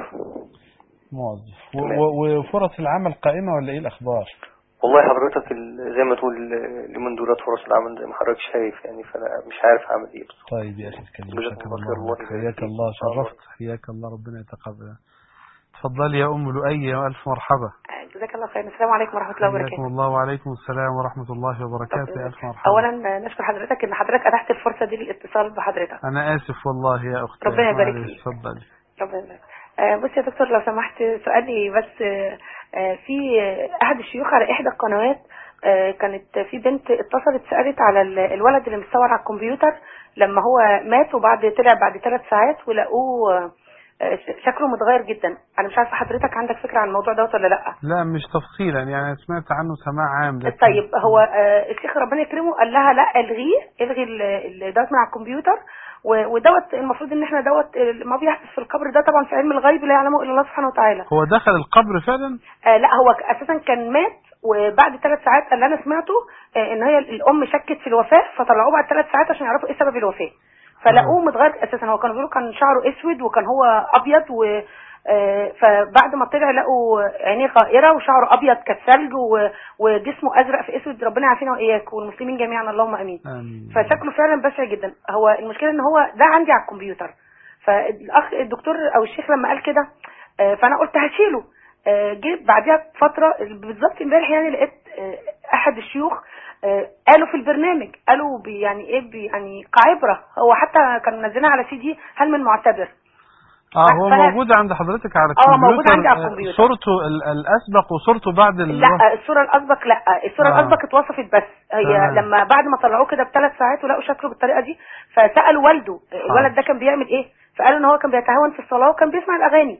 موظف و- تمام. و- وفرص العمل قائمة ولا ايه الاخبار والله حضرتك ال- زي ما تقول اليومين دولت فرص العمل زي ما حضرتك شايف يعني فأنا مش عارف أعمل إيه بصراحة طيب يا اخي الكريم جزاكم شكر الله خير، الله الله لك. يبارك حياك فيك. الله شرفت حياك الله ربنا يتقبل تفضلي يا ام لؤي والف مرحبا جزاك الله خير السلام عليكم ورحمة الله حياكم وبركاته الله وعليكم السلام ورحمة الله وبركاته يا الف مرحبا أولا نشكر حضرتك إن حضرتك أتحت الفرصة دي للاتصال بحضرتك انا اسف والله يا اختي ربنا يبارك معلش، فيك. اتفضلي ربنا يبارك آه، بص يا دكتور لو سمحت سؤالي بس آه، آه، في آه، أحد الشيوخ على إحدى القنوات آه، كانت في بنت اتصلت سألت على ال- الولد اللي متصور على الكمبيوتر لما هو مات وبعد طلع بعد ثلاث ساعات ولقوه آه، آه، ش- شكله متغير جدا أنا مش عارفة حضرتك عندك فكرة عن الموضوع دوت ولا لأ لا مش تفصيلا يعني سمعت عنه سماع عام لكن طيب هو آه، الشيخ ربنا يكرمه قال لها لا الغيه الغي ال- ال- دوت من على الكمبيوتر و- ودوت المفروض ان احنا دوت آه، ما بيحدث في القبر ده طبعا في علم الغيب لا يعلمه الا الله سبحانه وتعالى هو دخل القبر فعلا آه لا هو ك- اساسا كان مات وبعد ثلاث ساعات اللي انا سمعته آه ان هي الام شكت في الوفاه فطلعوه بعد ثلاث ساعات عشان يعرفوا ايه سبب الوفاه فلقوه متغير اساسا هو كانوا بيقولوا كان شعره اسود وكان هو ابيض و آه، فبعد ما طلع لقوا عينيه غائره وشعره ابيض كالثلج و- وجسمه ازرق في اسود ربنا يعافينا واياك والمسلمين جميعا اللهم امين آمين. فشكله فعلا بشع جدا هو المشكله ان هو ده عندي على الكمبيوتر فالاخ الدكتور او الشيخ لما قال كده آه، فانا قلت هشيله آه، جه بعدها فتره بالظبط امبارح يعني لقيت آه، احد الشيوخ آه، قالوا في البرنامج قالوا بي يعني ايه بي يعني كعبره هو حتى كانوا منزلينها على سي دي هل من معتبر اه هو فأنا- موجود عند حضرتك على آه، الكمبيوتر موجود عندي على آه، الكمبيوتر. صورته ال- الاسبق وصورته بعد ال... لا الصورة الأسبق لا الصورة آه. الأسبق اتوصفت بس هي تمام. لما بعد ما طلعوه كده بثلاث ساعات ولقوا شكله بالطريقة دي فسألوا والده الولد ده كان بيعمل ايه فقالوا ان هو كان بيتهاون في الصلاة وكان بيسمع الأغاني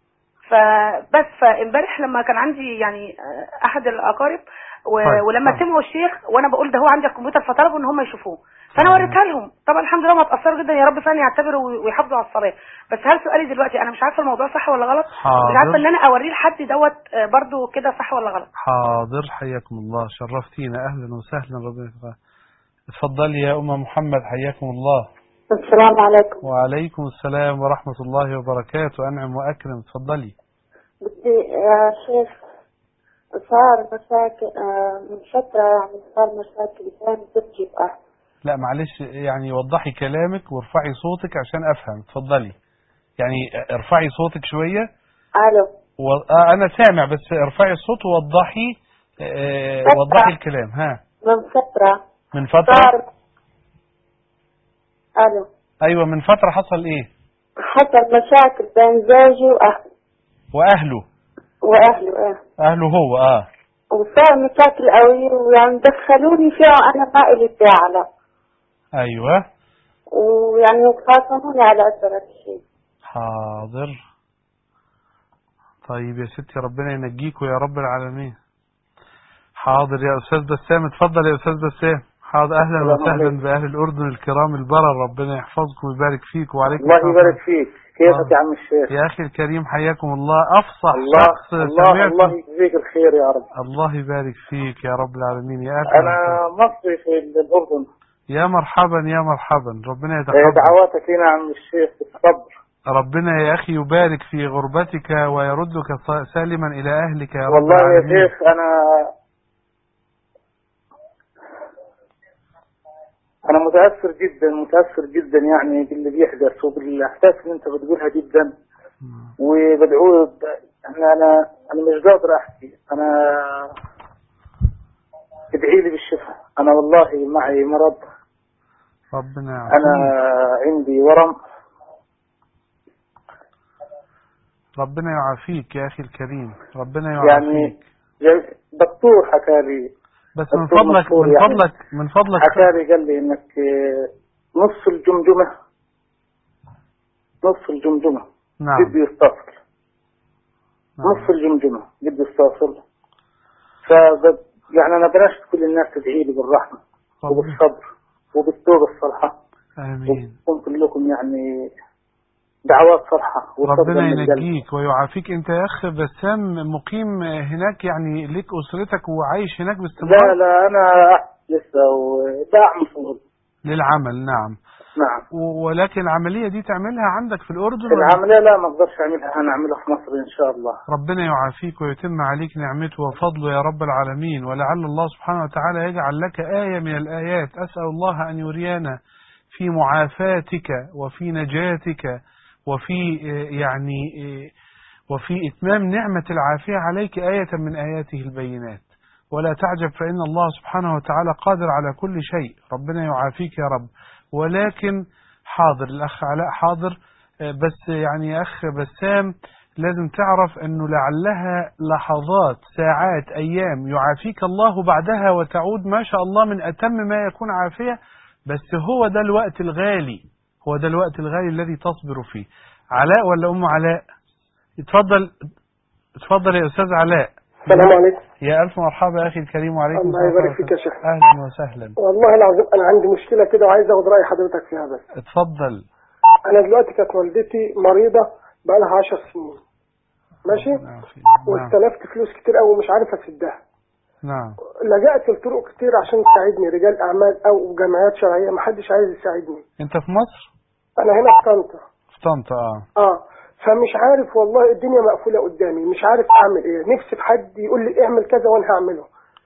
فبس فامبارح لما كان عندي يعني آه، أحد الأقارب و... طيب، ولما طيب. سمعوا الشيخ وانا بقول ده هو عندي على الكمبيوتر فطلبوا ان هم يشوفوه فانا تمام. وريتها لهم طبعا الحمد لله ما اتاثروا جدا يا رب فعلا يعتبروا وي- ويحافظوا على الصلاه بس هل سؤالي دلوقتي انا مش عارفه الموضوع صح ولا غلط حاضر. مش عارفه ان انا اوريه لحد دوت آه، برضو كده صح ولا غلط حاضر حياكم الله شرفتينا اهلا وسهلا ربنا يتقبل. اتفضلي يا ام محمد حياكم الله السلام عليكم وعليكم السلام ورحمة الله وبركاته أنعم وأكرم اتفضلي بدي يا شيخ صار مشاكل آه، من فترة يعني صار مشاكل بين زوجي وأهلي لا معلش يعني وضحي كلامك وارفعي صوتك عشان أفهم اتفضلي يعني ارفعي صوتك شوية ألو و... آه أنا سامع بس ارفعي الصوت ووضحي آه فترة. وضحي الكلام ها من فترة من فترة صار ألو أيوة من فترة حصل إيه حصل مشاكل بين زوجي وأهلي وأهله وأهلي وأهلي أهله هو آه وصار مشاكل قوي ويعني دخلوني فيها وأنا ما إلي داعي له أيوة ويعني خاصموني على أثر الشيء حاضر طيب يا ستي ربنا ينجيكوا يا رب العالمين حاضر يا أستاذ بسام اتفضل يا أستاذ بسام حاضر أهلا السلام وسهلا عليكم. بأهل الأردن الكرام البرر ربنا يحفظكم ويبارك فيك وعليكم الله السلام. يبارك فيك كيفك يا عم الشيخ يا أخي الكريم حياكم الله أفصح الله شخص الله سمعته الله يجزيك الخير يا رب الله يبارك فيك يا رب العالمين يا أهلا انا مصري في الاردن يا مرحبا يا مرحبا ربنا إيه، يتقبل دعواتك هنا عم الشيخ بالصبر ربنا يا أخي يبارك في غربتك ويردك ص- سالما إلى أهلك يا رب والله يا العالمين شيخ انا انا متاثر جدا متاثر جدا يعني باللي بيحدث وبالاحداث اللي انت بتقولها جدا مم. وبدعو ب- انا انا انا مش قادر احكي انا ادعي لي بالشفاء انا والله معي مرض ربنا انا يعافيك عندي ورم ربنا يعافيك يا أخي الكريم ربنا يعني يعافيك جا- دكتور حكى لي بس من دكتور فضلك مشهور من يعني. فضلك من فضلك حكى لي قال لي انك آه، نص الجمجمه نص الجمجمه نعم بده يستأصل نعم. نص الجمجمه بده يستأصل ف يعني انا بناشد كل الناس تدعي لي بالرحمه ربنا وبالصبر وبالتوبه الصالحه آمين وكن كلكم يعني دعوات صالحه وصبرا ربنا من القلب. ينجيك ويعافيك انت يا اخ بسام مقيم هناك يعني ليك اسرتك وعايش هناك لا باستمرار لا انا لسه وبعمل شغل للعمل نعم نعم و- ولكن العملية دي تعملها عندك في الأردن ولا العمليه لا ما اقدرش اعملها انا اعملها في مصر ان شاء الله ربنا يعافيك ويتم عليك نعمته وفضله يا رب العالمين ولعل الله سبحانه وتعالى يجعل لك آية من الآيات أسأل الله أن يرينا في معافاتك وفي نجاتك وفي آه، يعني آه، وفي إتمام نعمة العافية عليك آية من آياته البينات ولا تعجب فإن الله سبحانه وتعالى قادر على كل شيء ربنا يعافيك يا رب ولكن حاضر الأخ علاء حاضر آه، بس يعني يا أخ بسام لازم تعرف أنه لعلها لحظات ساعات أيام يعافيك الله بعدها وتعود ما شاء الله من أتم ما يكون عافية بس هو ده الوقت الغالي هو ده الوقت الغالي الذي تصبر فيه علاء ولا أم علاء اتفضل اتفضل يا أستاذ علاء السلام عليكم يا ألف مرحبا يا أخي الكريم وعليكم الله السلام يبارك ورحمة فيك يا شيخ. أهلا وسهلا والله العظيم انا عندي مشكله كده وعايز اخد راي حضرتك فيها بس اتفضل انا دلوقتي كانت والدتي مريضه بقى لها 10 سنين ماشي نعم واستلفت فلوس كتير قوي مش عارف اسدها نعم لجأت لطرق كتير عشان تساعدني رجال اعمال او جمعيات شرعيه ما حدش عايز يساعدني أنت في مصر انا هنا في طنطا في طنطا اه اه فمش عارف والله الدنيا مقفوله قدامي مش عارف اعمل ايه نفسي في حد يقول لي اعمل كذا وانا هعمله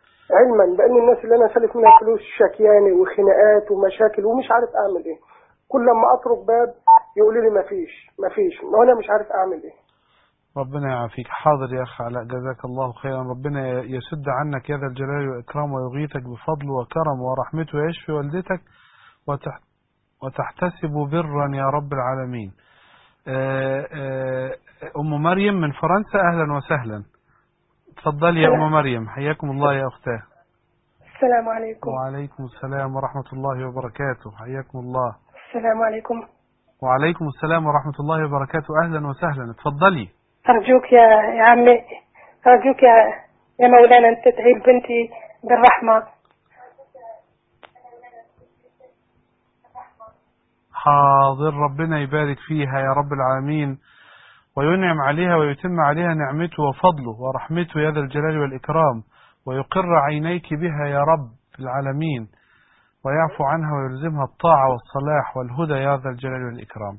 علما بان الناس اللي انا سالف منها فلوس شكياني وخناقات ومشاكل ومش عارف اعمل ايه كل لما اطرق باب يقولوا لي مفيش مفيش وانا مش عارف اعمل ايه ربنا يعافيك حاضر يا أخ علاء جزاك الله خيرا ربنا يسد عنك يا ذا الجلال والإكرام ويغيثك بفضله وكرم ورحمته ويشفي والدتك وتح وتحتسب برا يا رب العالمين آه، آه، أم مريم من فرنسا أهلا وسهلا تفضلي يا أم مريم حياكم الله يا أختاه السلام عليكم وعليكم السلام ورحمة الله وبركاته حياكم الله السلام عليكم وعليكم السلام ورحمة الله وبركاته أهلا وسهلا اتفضلي أرجوك يا يا عمي أرجوك يا يا مولانا أنت تدعي لبنتي بالرحمة حاضر ربنا يبارك فيها يا رب العالمين وينعم عليها ويتم عليها نعمته وفضله ورحمته يا ذا الجلال والإكرام ويقر عينيك بها يا رب العالمين ويعفو عنها ويلزمها الطاعة والصلاح والهدى يا ذا الجلال والإكرام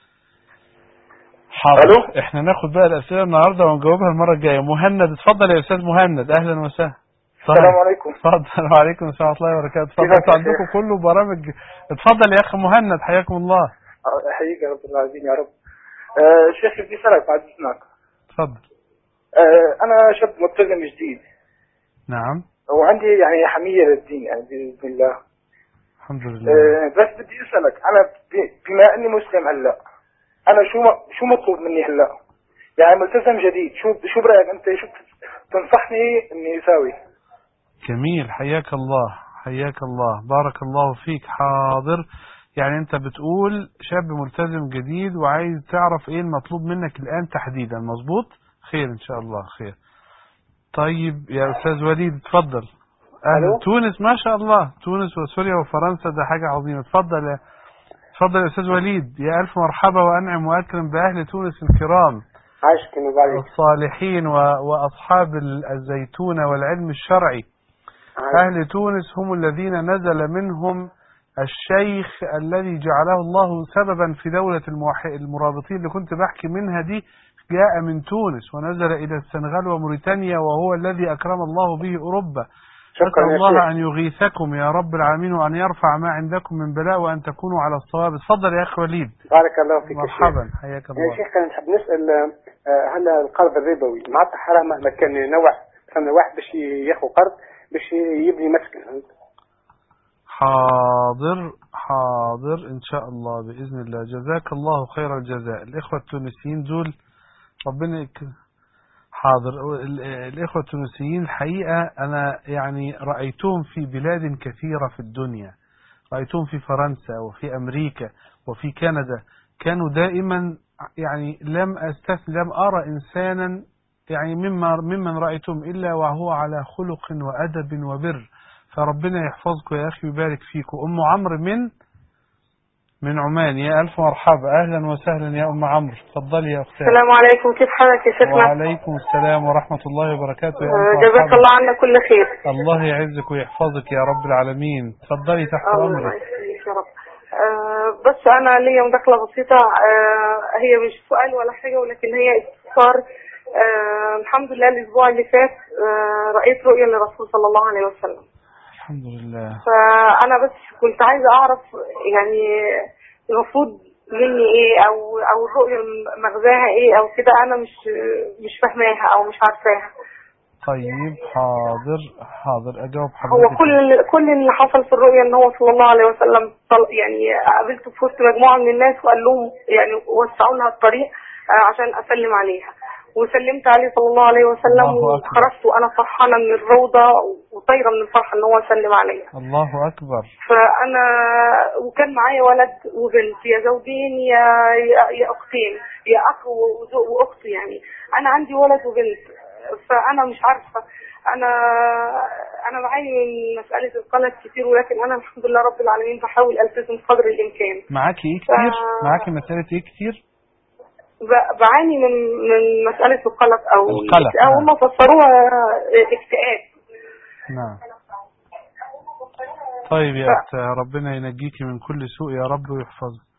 حاضر ألو؟ احنا ناخد بقى الأسئلة النهاردة ونجاوبها المرة الجاية مهند اتفضل يا أستاذ مهند أهلا وسهلا السلام عليكم اتفضل وعليكم السلام ورحمة الله وبركاته اتفضل كيفك انتوا يا عندكم شيخ؟ كله برامج اتفضل يا أخ مهند حياكم الله احييك يا رب العالمين يا رب آه شيخ بدي اسالك بعد اذنك اتفضل آه انا شاب ملتزم جديد نعم وعندي يعني حميه للدين يعني باذن الله الحمد لله آه بس بدي اسالك انا ب- بما اني مسلم هلا انا شو م- شو مطلوب مني هلا يعني ملتزم جديد شو شو برايك انت شو تنصحني اني اساوي جميل حياك الله حياك الله بارك الله فيك حاضر يعني انت بتقول شاب ملتزم جديد وعايز تعرف ايه المطلوب منك الان تحديدا مظبوط خير ان شاء الله خير طيب يا استاذ وليد اتفضل أهلا ألو؟ تونس ما شاء الله تونس وسوريا وفرنسا ده حاجة عظيمة اتفضل يا اتفضل يا استاذ وليد يا الف مرحبا وانعم واكرم باهل تونس الكرام عايشك من بعدك الصالحين و... وأصحاب ال- الزيتونة والعلم الشرعي أهل تونس هم الذين نزل منهم الشيخ الذي جعله الله سببا في دولة الموح... المرابطين اللي كنت بحكي منها دي جاء من تونس ونزل إلى السنغال وموريتانيا وهو الذي أكرم الله به أوروبا أسأل شكرا يا الله شيخ أن يغيثكم يا رب العالمين وأن يرفع ما عندكم من بلاء وأن تكونوا على الصواب اتفضل يا أخي وليد بارك الله فيك يا شيخ. مرحبا حياك يا الله شيخ كان نحب نسال آه، هل القرض الربوي معناتها حرام مهما كان نوع فما واحد باش ياخذ قرض باش يبني مسكن فهمت؟ حاضر حاضر إن شاء الله بإذن الله جزاك الله خير الجزاء الإخوة التونسيين دول ربنا يك... حاضر ال- الإخوة التونسيين الحقيقة أنا يعني رأيتهم في بلاد كثيرة في الدنيا رأيتهم في فرنسا وفي أمريكا وفي كندا كانوا دائما يعني لم أستث لم أرى إنسانا يعني مما ممن رأيتم إلا وهو على خلق وأدب وبر فربنا يحفظكم يا أخي ويبارك فيكم أم عمرو من من عمان يا ألف مرحبا أهلا وسهلا يا أم عمرو تفضلي يا أختي السلام عليكم كيف حالك يا شيخنا وعليكم السلام ورحمة الله وبركاته يا آه، ألف جزاك مرحبا الله عنا كل خير الله يعزك ويحفظك يا رب العالمين تفضلي تحت الله أمرك يخليك يا رب آه، بس انا ليا مداخله بسيطه آه، هي مش سؤال ولا حاجه ولكن هي استفسار آه، الحمد لله الاسبوع اللي فات آه، رايت رؤيه للرسول صلى الله عليه وسلم الحمد لله فانا بس كنت عايزه اعرف يعني المفروض مني ايه او او الرؤيه مغزاها ايه او كده انا مش مش فاهماها او مش عارفاها طيب حاضر حاضر أجاوب هو حضرتك كل كل اللي حصل في الرؤيا ان هو صلى الله عليه وسلم طل يعني قابلته في وسط مجموعه من الناس وقال لهم يعني وسعوا لها الطريق آه، عشان اسلم عليها وسلمت عليه صلى الله عليه وسلم الله أكبر. وخرجت وانا فرحانه من الروضه وطايره من الفرحه ان هو سلم عليا الله أكبر فانا وكان معايا ولد وبنت يا زوجين يا يا, يا اختين يا اخ وزو- واخت يعني انا عندي ولد وبنت فانا مش عارفه انا انا بعاني من مساله القلق كتير ولكن انا الحمد لله رب العالمين بحاول التزم قدر الامكان معاكي إيه كتير ف- معاكي مسألة إيه كتير ب- بعاني من من مساله القلق او القلق، او نعم. هم فسروها اكتئاب نعم طيب يا أخت ربنا ينجيكي من كل سوء يا رب ويحفظك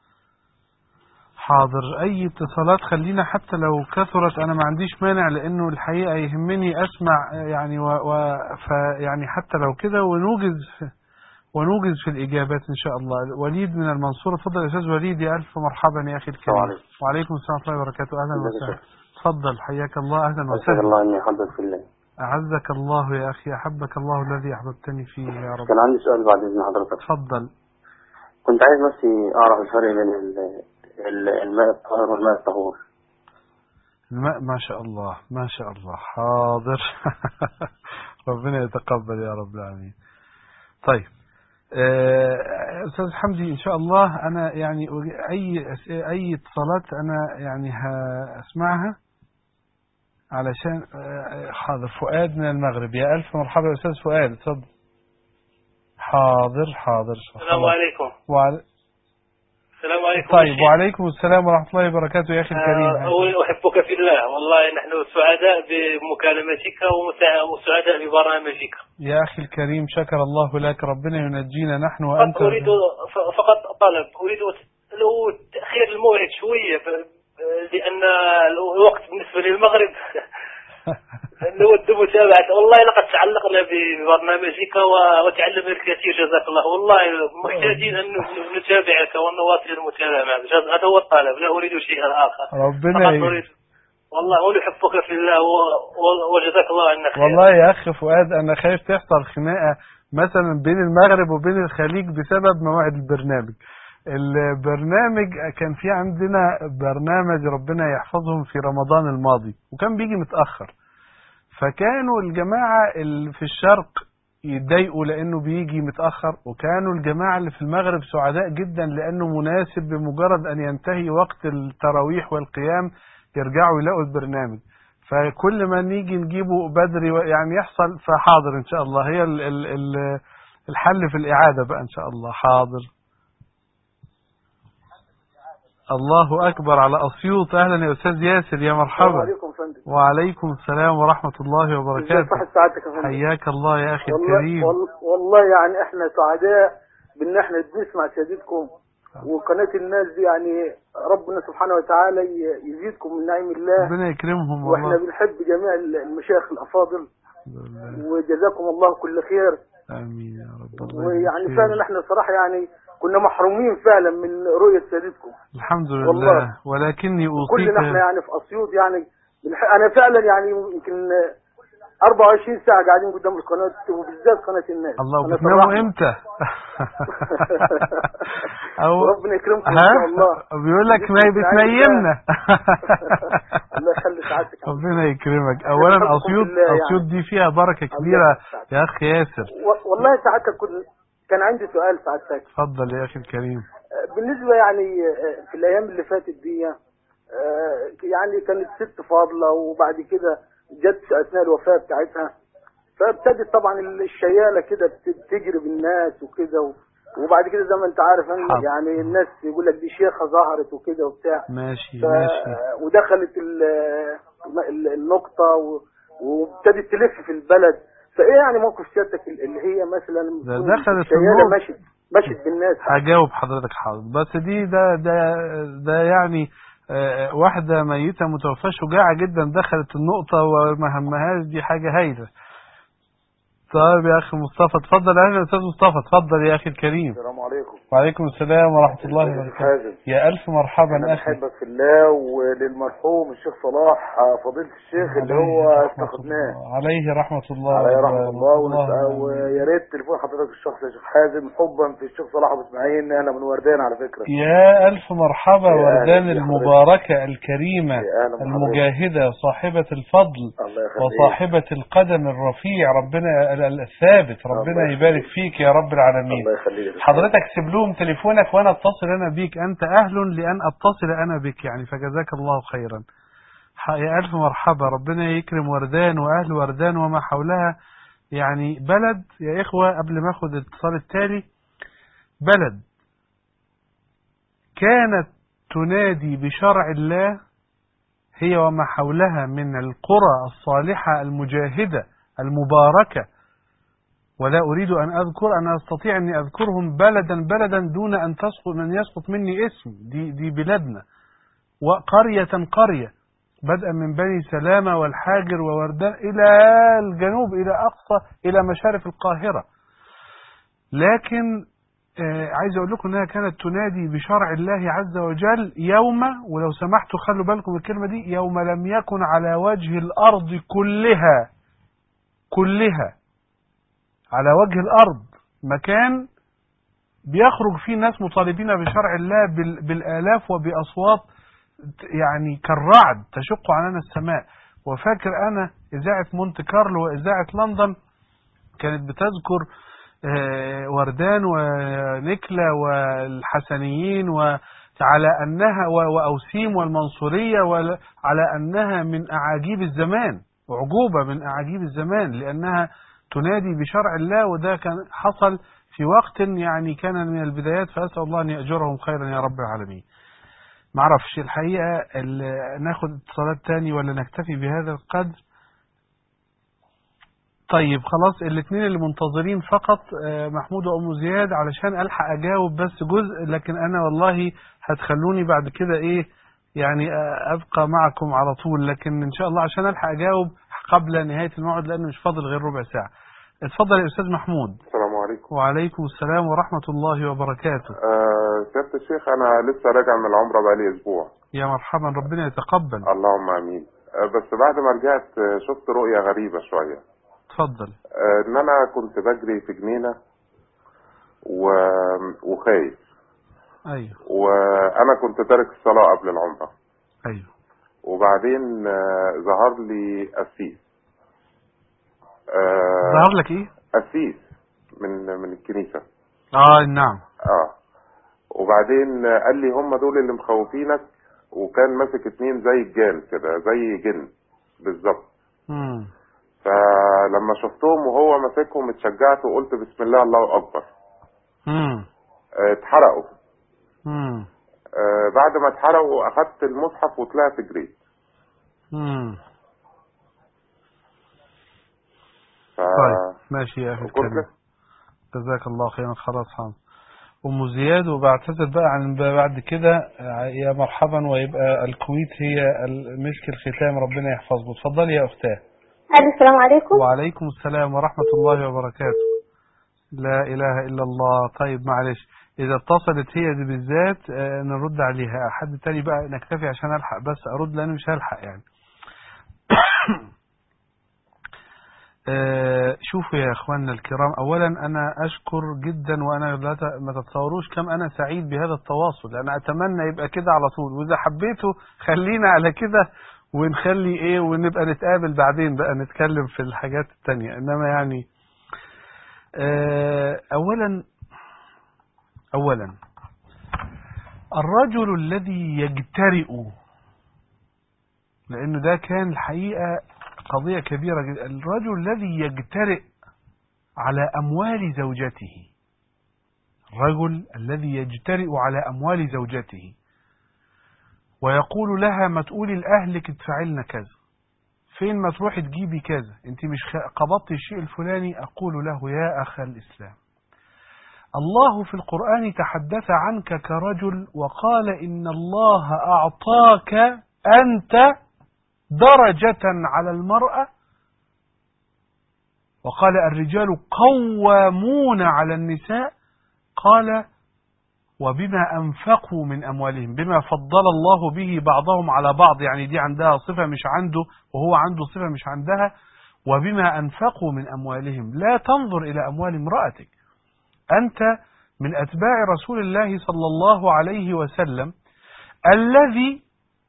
حاضر أي اتصالات خلينا حتى لو كثرت أنا ما عنديش مانع لأنه الحقيقة يهمني أسمع يعني و, و ف يعني حتى لو كده ونوجز في ونوجز في الإجابات إن شاء الله وليد من المنصورة تفضل يا أستاذ وليد يا ألف مرحبا يا أخي الكريم السلام عليكم. وعليكم السلام ورحمة الله وبركاته أهلا ازيك يا وسهلا تفضل حياك الله أهلا أسأل وسهلا الله أن يحبك في الله أعزك الله يا أخي أحبك الله الذي أحببتني فيه يا رب كان عندي سؤال بعد إذن حضرتك تفضل كنت عايز بس أعرف الفرق بين ال- ال- الماء الطاهر والماء الطهور الماء ما شاء الله ما شاء الله حاضر ربنا يتقبل يا رب العالمين طيب آه، أستاذ حمدي إن شاء الله أنا يعني أري- أي أس- أي اتصالات أنا يعني هسمعها علشان آه، حاضر فؤاد من المغرب يا ألف مرحبا يا أستاذ فؤاد اتفضل حاضر حاضر السلام عليكم وعلي... السلام عليكم طيب الشيخ. وعليكم السلام ورحمة الله وبركاته يا أخي الكريم آه، أولا أحبك في الله والله نحن سعداء بمكالمتك ومسع- وسعداء ببرنامجك يا أخي الكريم شكر الله لك ربنا ينجينا نحن وأنت فقط أريد ف- فقط طلب أريد لو تأخير الموعد شوية ف- لأن الوقت بالنسبة للمغرب نود متابعة والله لقد تعلقنا ببرنامجك و- وتعلمنا الكثير جزاك الله والله محتاجين أن نتابعك ونواصل المتابعة معك جز- هذا هو الطلب لا أريد شيئا آخر ربنا فقط ي... أريد والله ونحبك في الله و- و- وجزاك الله عنا خير والله يا أخ فؤاد أنا خايف تحصل خناقة مثلا بين المغرب وبين الخليج بسبب موعد البرنامج البرنامج كان في عندنا برنامج ربنا يحفظهم في رمضان الماضي وكان بيجي متأخر فكانوا الجماعة اللي في الشرق يتضايقوا لأنه بيجي متأخر وكانوا الجماعة اللي في المغرب سعداء جدا لأنه مناسب بمجرد أن ينتهي وقت التراويح والقيام يرجعوا يلاقوا البرنامج فكل ما نيجي نجيبه بدري و- يعني يحصل فحاضر إن شاء الله هي ال ال ال الحل في الإعادة بقى إن شاء الله حاضر الله أكبر على أسيوط أهلا يا أستاذ ياسر يا مرحبا عليكم فندم وعليكم السلام ورحمة الله ازي وبركاته صحة سعادتك يا فندم حياك الله يا أخي والله, الكريم وال- والله يعني احنا سعداء بان احنا بنسمع سيادتكم وقناة الناس دي يعني ربنا سبحانه وتعالى ي- يزيدكم من نعيم الله ربنا يكرمهم واحنا والله بنحب جميع المشايخ الافاضل الحمد لله وجزاكم الله كل خير امين يا رب الله ويعني يجزيك فعلا خير. احنا صراحة يعني كنا محرومين فعلا من رؤية سيدتكم الحمد لله والله. ولكني اوصيك كلنا احنا يعني في اسيوط يعني بنح- انا فعلا يعني يمكن 24 ساعة قاعدين قدام القناة وبالذات قناة الناس الله قناة بتناموا الرحمة. امتى او وربنا يكرمكم ان ها شاء الله بيقول لك ما بتنيمنا الله يخلي سعادتك ربنا يكرمك اولا بحبكم اسيوط بالله يعني. اسيوط دي فيها بركه كبيره يا اخ ياسر و- والله سعادتك كنت كان عندي سؤال سعادتك اتفضل يا اخي الكريم آه، بالنسبة يعني آه، في الأيام اللي فاتت دي آه، يعني كانت ست فاضلة وبعد كده جت في أثناء الوفاة بتاعتها فابتدت طبعا الشيالة كده بت- تجري بالناس وكده و- وبعد كده زي ما انت عارف أن حاضر. يعني الناس يقول لك دي شيخة ظهرت وكده وبتاع ماشي ف... ماشي ودخلت ال... ال- النقطة و... وابتدت تلف في البلد فايه يعني موقف سيادتك اللي هي مثلا ده تكون دخلت الشيالة النقطة. مشت مشت بالناس هجاوب حضرتك حاضر بس دي ده ده ده يعني آه، واحدة ميتة متوفاة شجاعة جدا دخلت النقطة وما همهاش دي حاجة هايلة طيب يا أخي مصطفى اتفضل أهلا يا أستاذ مصطفى اتفضل يا أخي الكريم السلام عليكم وعليكم السلام ورحمة الله ازيك يا وبركاته حازم؟ يا ألف مرحبا انا أخي بحبك في الله وللمرحوم الشيخ صلاح آه، فضيلة الشيخ اللي هو عليه رحمة افتقدناه الله- عليه رحمة الله عليه رحمة الله اللهم ونسأل- آمين. ويا ريت تليفون حضرتك الشخص يا شيخ حازم حبا في الشيخ صلاح ابو اسماعيل انا من وردان على فكرة يا ألف مرحبا يا أهلا وردان بحضرتك. المباركة الكريمة يا أهلا بحضرتك. المجاهدة صاحبة الفضل الله يخليك وصاحبة القدم الرفيع ربنا ال- ال- الثابت ربنا الله يبارك فيك يا رب العالمين الله يخليك يا شيخ حضرتك سيب لهم تليفونك وانا اتصل انا بيك انت اهل لان اتصل انا بك يعني فجزاك الله خيرا ح- يا الف مرحبا ربنا يكرم وردان واهل وردان وما حولها يعني بلد يا اخوة قبل ما اخد الاتصال التالي بلد كانت تنادي بشرع الله هي وما حولها من القرى الصالحة المجاهدة المباركة ولا أريد أن أذكر أنا أستطيع أني أذكرهم بلدا بلدا دون أن تسقط من يسقط مني اسم دي, دي بلادنا وقرية قرية بدءا من بني سلامة والحاجر ووردان إلى الجنوب إلى أقصى إلى مشارف القاهرة لكن آه عايز أقول لكم أنها كانت تنادي بشرع الله عز وجل يوم ولو سمحتوا خلوا بالكم الكلمة دي يوم لم يكن على وجه الأرض كلها كلها على وجه الأرض مكان بيخرج فيه ناس مطالبين بشرع الله بال- بالآلاف وبأصوات يعني كالرعد تشق عننا السماء وفاكر أنا إذاعة مونت كارلو وإذاعة لندن كانت بتذكر آه، وردان ونكلة والحسنيين وعلى أنها و- وأوسيم والمنصورية وعلى- على أنها من أعاجيب الزمان أعجوبة من أعاجيب الزمان لأنها تنادي بشرع الله وده كان حصل في وقت يعني كان من البدايات فأسأل الله أن يأجرهم خيرا يا رب العالمين معرفش الحقيقة ال- ناخد اتصالات تاني ولا نكتفي بهذا القدر طيب خلاص الاثنين اللي منتظرين فقط آه، محمود وأم زياد علشان ألحق أجاوب بس جزء لكن أنا والله هتخلوني بعد كده إيه يعني آه، أبقى معكم على طول لكن إن شاء الله عشان ألحق أجاوب قبل نهاية الموعد لأن مش فاضل غير ربع ساعة اتفضل يا أستاذ محمود السلام عليكم وعليكم السلام ورحمة الله وبركاته آه سيادة الشيخ أنا لسه راجع من العمرة بقالي أسبوع يا مرحبا ربنا يتقبل اللهم آمين آه بس بعد ما رجعت آه، شفت رؤية غريبة شوية اتفضل آه إن أنا كنت بجري في جنينة و... وخايف أيوه وأنا كنت تارك الصلاة قبل العمرة أيوه وبعدين آه ظهر لي قسيس آه ظهر لك إيه؟ قسيس من من الكنيسة آه نعم اه وبعدين قال لي هم دول اللي مخوفينك وكان ماسك اتنين زي الجان كده زي جن بالظبط مم. فلما شفتهم وهو ماسكهم اتشجعت وقلت بسم الله الله اكبر مم. اه، اتحرقوا مم. اه، بعد ما اتحرقوا اخدت المصحف وطلعت جريت مم. ف... طيب ماشي يا أخي وكل الكريم جزاك الله خيرا خلاص حاضر أم زياد وبعتذر بقى عن بعد كده آه، يا مرحبا ويبقى الكويت هي ال- مسك الختام ربنا يحفظه اتفضلي يا أختاه ألو السلام عليكم وعليكم السلام ورحمة الله وبركاته لا إله إلا الله طيب معلش إذا اتصلت هي دي بالذات آه، نرد عليها حد تاني بقى نكتفي عشان ألحق بس أرد لأن مش هلحق يعني آه، شوفوا يا اخواننا الكرام اولا انا اشكر جدا وانا لا ت- ما تتصوروش كم انا سعيد بهذا التواصل انا اتمنى يبقى كده على طول واذا حبيتوا خلينا على كده ونخلي ايه ونبقى نتقابل بعدين بقى نتكلم في الحاجات التانية انما يعني آه، اولا اولا الرجل الذي يجترئ لانه ده كان الحقيقة قضية كبيرة جدا الرجل الذي يجترئ على أموال زوجته الرجل الذي يجترئ على أموال زوجته ويقول لها ما تقولي لأهلك ادفعي لنا كذا فين ما تروحي تجيبي كذا انت مش خ- قبضتي الشيء الفلاني أقول له يا أخ الإسلام الله في القرآن تحدث عنك كرجل وقال إن الله أعطاك أنت درجة على المرأة وقال الرجال قوامون على النساء قال وبما أنفقوا من أموالهم بما فضل الله به بعضهم على بعض يعني دي عندها صفة مش عنده وهو عنده صفة مش عندها وبما أنفقوا من أموالهم لا تنظر إلى أموال امرأتك أنت من أتباع رسول الله صلى الله عليه وسلم الذي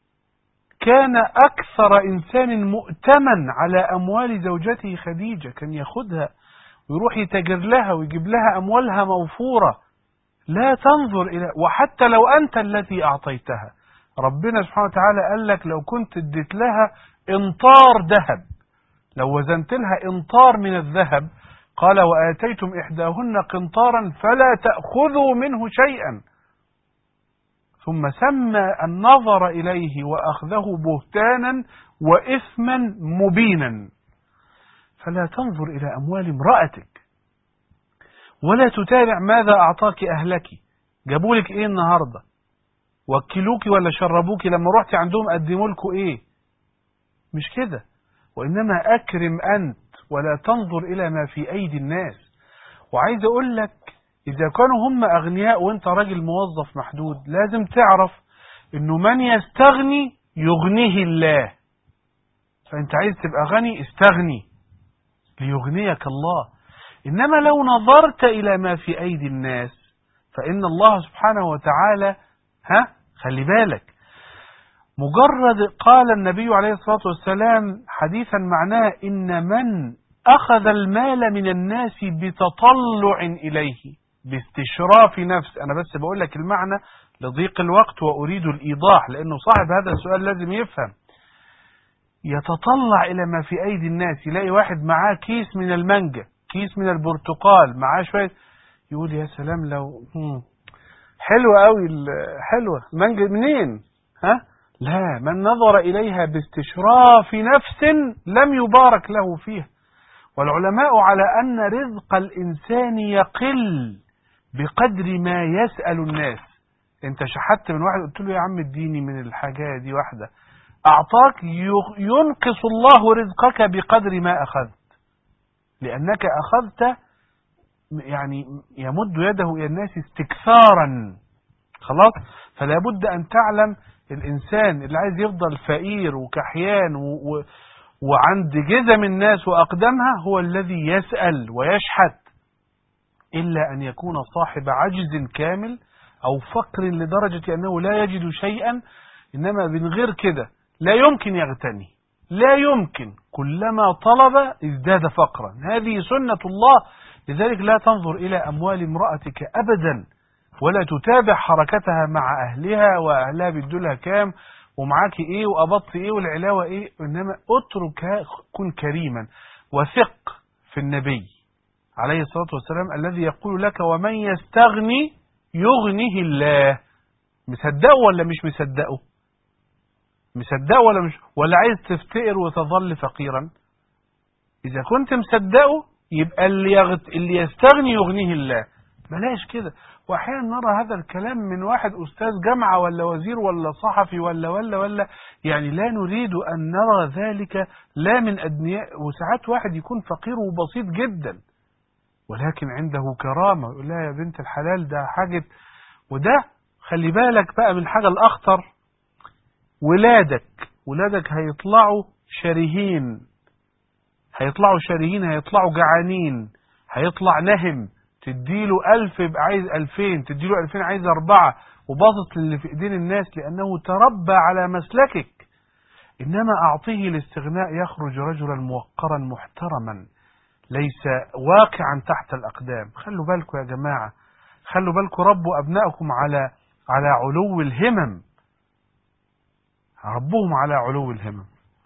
كان أكثر إنسان مؤتمن على أموال زوجته خديجة كان ياخدها ويروح يتاجر لها ويجيب لها أموالها موفورة لا تنظر إلى وحتى لو أنت التي أعطيتها ربنا سبحانه وتعالى قال لك لو كنت اديت لها انطار ذهب لو وزنت لها انطار من الذهب قال وآتيتم إحداهن قنطارا فلا تأخذوا منه شيئا ثم سمى النظر إليه وأخذه بهتانا وإثما مبينا فلا تنظر إلى أموال امرأتك ولا تتابع ماذا أعطاك أهلك جابوا لك إيه النهاردة وكلوك ولا شربوك لما رحت عندهم قدموا لكم إيه مش كده وإنما أكرم أنت ولا تنظر إلى ما في أيدي الناس وعايز أقول لك إذا كانوا هم أغنياء وأنت راجل موظف محدود لازم تعرف إنه من يستغني يغنيه الله فأنت عايز تبقى غني استغني ليغنيك الله إنما لو نظرت إلى ما في أيدي الناس فإن الله سبحانه وتعالى ها خلي بالك مجرد قال النبي عليه الصلاة والسلام حديثا معناه إن من أخذ المال من الناس بتطلع إليه باستشراف نفس أنا بس بقول لك المعنى لضيق الوقت وأريد الإيضاح لأنه صاحب هذا السؤال لازم يفهم يتطلع إلى ما في أيدي الناس يلاقي واحد معاه كيس من المانجا كيس من البرتقال معاه شوية يقول يا سلام لو هم، حلوة قوي حلوة مانجا منين ها لا من نظر إليها باستشراف نفس لم يبارك له فيها والعلماء على أن رزق الإنسان يقل بقدر ما يسأل الناس انت شحت من واحد قلت له يا عم اديني من الحاجة دي واحدة أعطاك يغ- ينقص الله رزقك بقدر ما أخذت لأنك أخذت يعني يمد يده إلى الناس استكثارا خلاص فلا بد أن تعلم الإنسان اللي عايز يفضل فقير وكحيان و... و... وعند جزم الناس وأقدامها هو الذي يسأل ويشحت إلا أن يكون صاحب عجز كامل أو فقر لدرجة أنه لا يجد شيئا إنما من غير كده لا يمكن يغتني لا يمكن كلما طلب ازداد فقرا هذه سنة الله لذلك لا تنظر إلى أموال امرأتك أبدا ولا تتابع حركتها مع أهلها وأهلها بيدولها كام ومعاك إيه وقبضت إيه والعلاوة إيه إنما اترك كن كريما وثق في النبي عليه الصلاة والسلام الذي يقول لك ومن يستغني يغنيه الله مصدقه ولا مش مصدقه مصدقه ولا مش ولا عايز تفتقر وتظل فقيرا إذا كنت مصدقه يبقى اللي, يغت... اللي يستغني يغنيه الله بلاش كده واحيانا نرى هذا الكلام من واحد استاذ جامعه ولا وزير ولا صحفي ولا ولا ولا يعني لا نريد ان نرى ذلك لا من ادنياء وساعات واحد يكون فقير وبسيط جدا ولكن عنده كرامه يقول لها يا بنت الحلال ده حاجه وده خلي بالك بقى من الحاجه الاخطر ولادك ولادك هيطلعوا شرهين هيطلعوا شرهين هيطلعوا جعانين هيطلع نهم تديله ألف يبقى عايز ألفين تديله ألفين عايز أربعة وباصص للي في إيدين الناس لأنه تربى على مسلكك إنما أعطيه الاستغناء يخرج رجلا موقرا محترما ليس واقعا تحت الأقدام خلوا بالكم يا جماعة خلوا بالكم ربوا أبنائكم على على علو الهمم ربهم على علو الهمم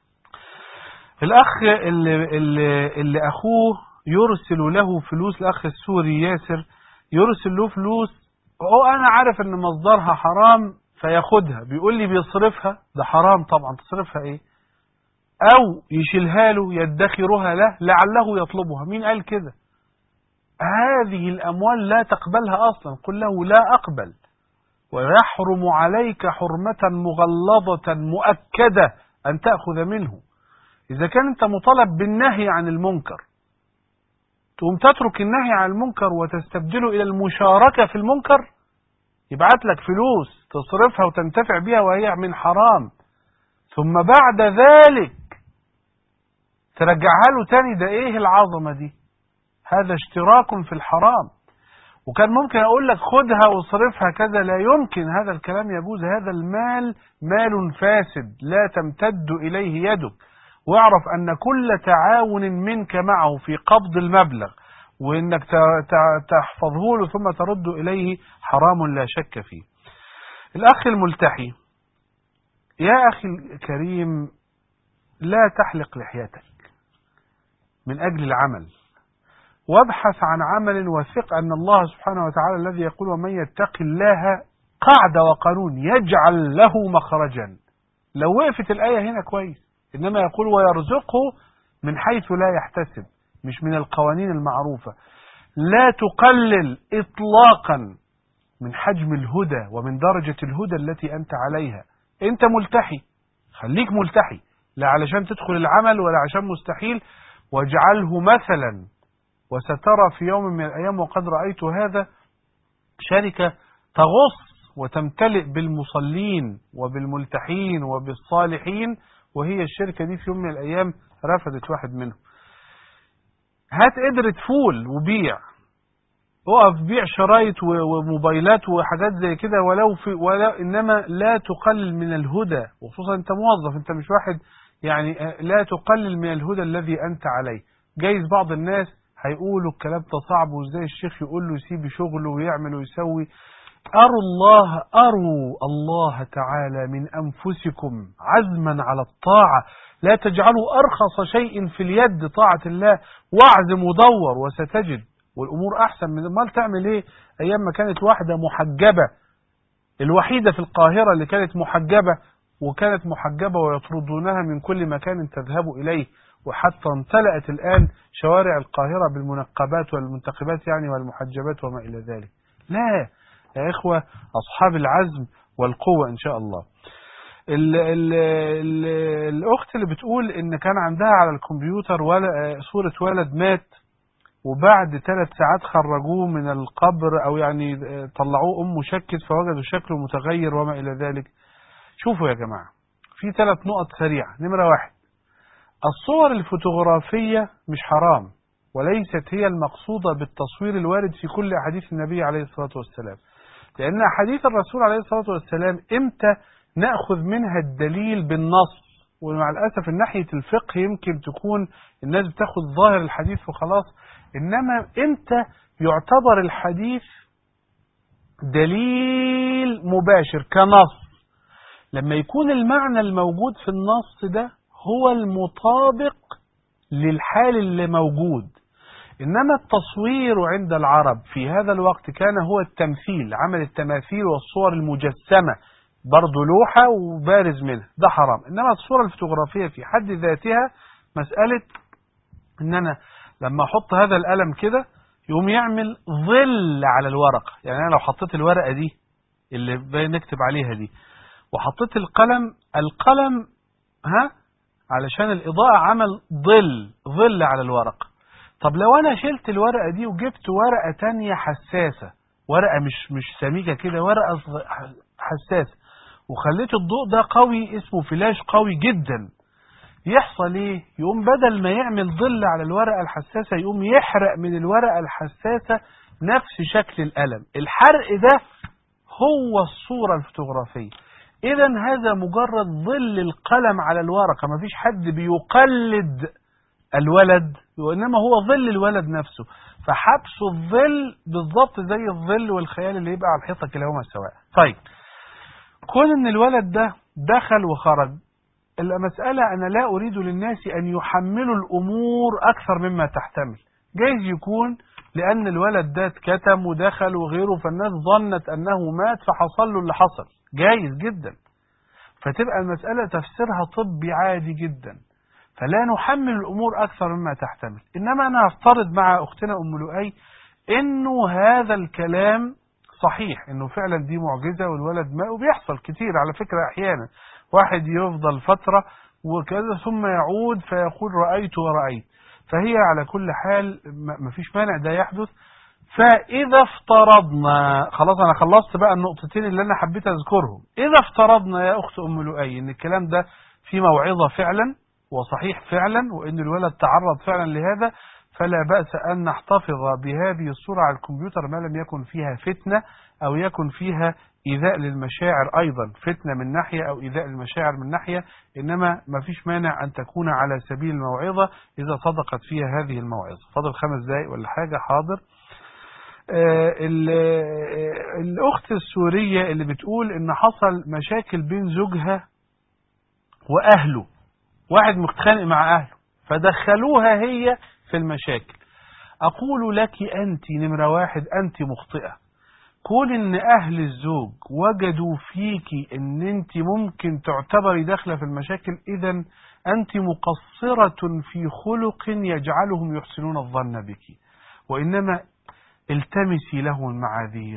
الأخ اللي, اللي, اللي أخوه يرسل له فلوس الأخ السوري ياسر يرسل له فلوس هو أنا عارف أن مصدرها حرام فياخدها بيقول لي بيصرفها ده حرام طبعا تصرفها إيه أو يشيلها له يدخرها له لعله يطلبها مين قال كده هذه الأموال لا تقبلها أصلا قل له لا أقبل ويحرم عليك حرمة مغلظة مؤكدة أن تأخذ منه إذا كان أنت مطالب بالنهي عن المنكر تقوم تترك النهي عن المنكر وتستبدله إلى المشاركة في المنكر يبعت لك فلوس تصرفها وتنتفع بها وهي من حرام ثم بعد ذلك ترجعها له تاني ده ايه العظمة دي هذا اشتراك في الحرام وكان ممكن اقول لك خدها واصرفها كذا لا يمكن هذا الكلام يجوز هذا المال مال فاسد لا تمتد اليه يدك واعرف ان كل تعاون منك معه في قبض المبلغ وانك تحفظه له ثم ترد اليه حرام لا شك فيه الاخ الملتحي يا اخي الكريم لا تحلق لحيتك من اجل العمل وابحث عن عمل وثق ان الله سبحانه وتعالى الذي يقول ومن يتق الله قاعده وقانون يجعل له مخرجا لو وقفت الايه هنا كويس إنما يقول ويرزقه من حيث لا يحتسب مش من القوانين المعروفة لا تقلل إطلاقا من حجم الهدى ومن درجة الهدى التي أنت عليها أنت ملتحي خليك ملتحي لا علشان تدخل العمل ولا عشان مستحيل واجعله مثلا وسترى في يوم من الأيام وقد رأيت هذا شركة تغص وتمتلئ بالمصلين وبالملتحين وبالصالحين وهي الشركة دي في يوم من الأيام رفضت واحد منهم هات قدرة فول وبيع اقف بيع شرايط وموبايلات وحاجات زي كده ولو في ولا انما لا تقلل من الهدى وخصوصا انت موظف انت مش واحد يعني لا تقلل من الهدى الذي انت عليه جايز بعض الناس هيقولوا الكلام ده صعب وازاي الشيخ يقول له يسيب شغله ويعمل ويسوي أروا الله أروا الله تعالى من أنفسكم عزما على الطاعة لا تجعلوا أرخص شيء في اليد طاعة الله واعزم ودور وستجد والأمور أحسن من ما تعمل إيه أيام ما كانت واحدة محجبة الوحيدة في القاهرة اللي كانت محجبة وكانت محجبة ويطردونها من كل مكان تذهب إليه وحتى امتلأت الآن شوارع القاهرة بالمنقبات والمنتقبات يعني والمحجبات وما إلى ذلك لا يا إخوة أصحاب العزم والقوة إن شاء الله ال ال ال الأخت اللي بتقول إن كان عندها على الكمبيوتر ولا صورة ولد مات وبعد ثلاث ساعات خرجوه من القبر أو يعني طلعوه أمه شكت فوجدوا شكله متغير وما إلى ذلك شوفوا يا جماعة في ثلاث نقط سريعة نمرة واحد الصور الفوتوغرافية مش حرام وليست هي المقصودة بالتصوير الوارد في كل أحاديث النبي عليه الصلاة والسلام لأن أحاديث الرسول عليه الصلاة والسلام إمتى نأخذ منها الدليل بالنص ومع الأسف من ناحية الفقه يمكن تكون الناس بتاخد ظاهر الحديث وخلاص إنما إمتى يعتبر الحديث دليل مباشر كنص لما يكون المعنى الموجود في النص ده هو المطابق للحال اللي موجود إنما التصوير عند العرب في هذا الوقت كان هو التمثيل عمل التماثيل والصور المجسمة برضه لوحة وبارز منها ده حرام إنما الصورة الفوتوغرافية في حد ذاتها مسألة إن أنا لما أحط هذا القلم كده يقوم يعمل ظل على الورقة يعني أنا لو حطيت الورقة دي اللي بنكتب عليها دي وحطيت القلم القلم ها علشان الإضاءة عمل ظل ظل على الورقة طب لو أنا شلت الورقة دي وجبت ورقة تانية حساسة ورقة مش مش سميكة كده ورقة صغ- حساسة وخليت الضوء ده قوي اسمه فلاش قوي جدا يحصل ايه يقوم بدل ما يعمل ظل على الورقة الحساسة يقوم يحرق من الورقة الحساسة نفس شكل القلم الحرق ده هو الصورة الفوتوغرافية اذا هذا مجرد ظل القلم على الورقة مفيش حد بيقلد الولد وإنما هو ظل الولد نفسه فحبس الظل بالضبط زي الظل والخيال اللي يبقى على الحيطة كلاهما سواء طيب كون ان الولد ده دخل وخرج المسألة أنا لا أريد للناس أن يحملوا الأمور أكثر مما تحتمل جايز يكون لأن الولد ده اتكتم ودخل وغيره فالناس ظنت أنه مات فحصل له اللي حصل جايز جدا فتبقى المسألة تفسيرها طبي عادي جدا فلا نحمل الأمور أكثر مما تحتمل إنما أنا أفترض مع أختنا أم لؤي إنه هذا الكلام صحيح إنه فعلا دي معجزة والولد ما وبيحصل كتير على فكرة أحيانا واحد يفضل فترة وكذا ثم يعود فيقول رأيت ورأيت فهي على كل حال ما فيش مانع ده يحدث فإذا افترضنا خلاص أنا خلصت بقى النقطتين اللي أنا حبيت أذكرهم إذا افترضنا يا أخت أم لؤي إن الكلام ده في موعظة فعلا وصحيح فعلا وإن الولد تعرض فعلا لهذا فلا بأس أن نحتفظ بهذه الصورة على الكمبيوتر ما لم يكن فيها فتنة أو يكن فيها إيذاء للمشاعر أيضا فتنة من ناحية أو إيذاء للمشاعر من ناحية إنما ما فيش مانع أن تكون على سبيل الموعظة إذا صدقت فيها هذه الموعظة فضل خمس دقايق ولا حاجة حاضر آه الأخت السورية اللي بتقول إن حصل مشاكل بين زوجها وأهله واحد متخانق مع أهله فدخلوها هي في المشاكل أقول لك أنت نمرة واحد أنت مخطئة كون ان اهل الزوج وجدوا فيكي ان انت ممكن تعتبري داخله في المشاكل اذا انت مقصرة في خلق يجعلهم يحسنون الظن بك وانما التمسي لهم المعاذير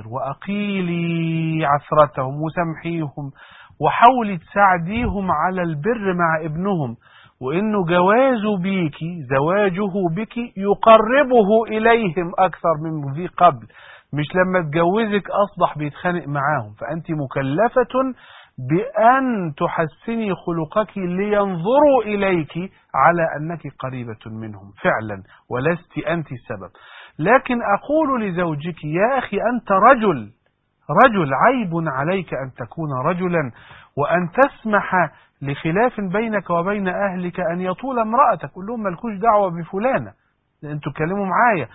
واقيلي عثرتهم وسامحيهم وحاولي تساعديهم على البر مع ابنهم وانه جوازه بيكي زواجه بك يقربه اليهم اكثر من ذي قبل مش لما تجوزك أصبح بيتخانق معاهم فأنت مكلفة بأن تحسني خلقك لينظروا إليك على أنك قريبة منهم فعلا ولست أنت السبب لكن أقول لزوجك يا أخي أنت رجل رجل عيب عليك أن تكون رجلا وأن تسمح لخلاف بينك وبين أهلك أن يطول امرأتك قل لهم ملكوش دعوة بفلانة أنتوا تكلموا معايا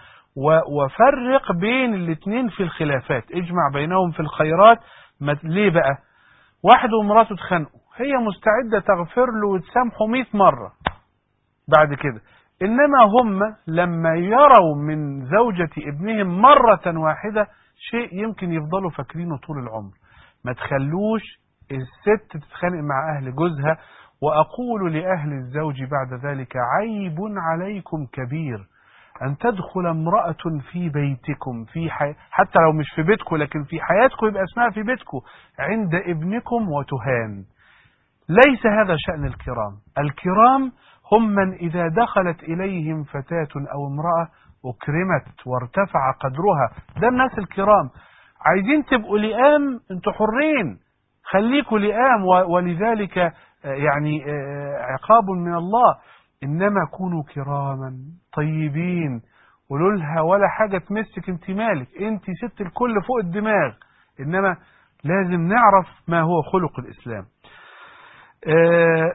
وفرق بين الاثنين في الخلافات اجمع بينهم في الخيرات ليه بقى واحد ومراته اتخانقوا هي مستعدة تغفر له وتسامحه 100 مرة بعد كده إنما هم لما يروا من زوجة ابنهم مرة واحدة شيء يمكن يفضلوا فاكرينه طول العمر ما تخلوش الست تتخانق مع أهل جوزها وأقول لأهل الزوج بعد ذلك عيب عليكم كبير أن تدخل امرأة في بيتكم في حي... حتى لو مش في بيتكم لكن في حياتكم يبقى اسمها في بيتكم عند ابنكم وتهان ليس هذا شأن الكرام الكرام هم من إذا دخلت إليهم فتاة أو امرأة أكرمت وارتفع قدرها ده الناس الكرام عايزين تبقوا لئام انتوا حرين خليكوا لئام ولذلك يعني عقاب من الله إنما كونوا كراما طيبين قولوا لها ولا حاجة تمسك انت مالك انت ست الكل فوق الدماغ إنما لازم نعرف ما هو خلق الإسلام آه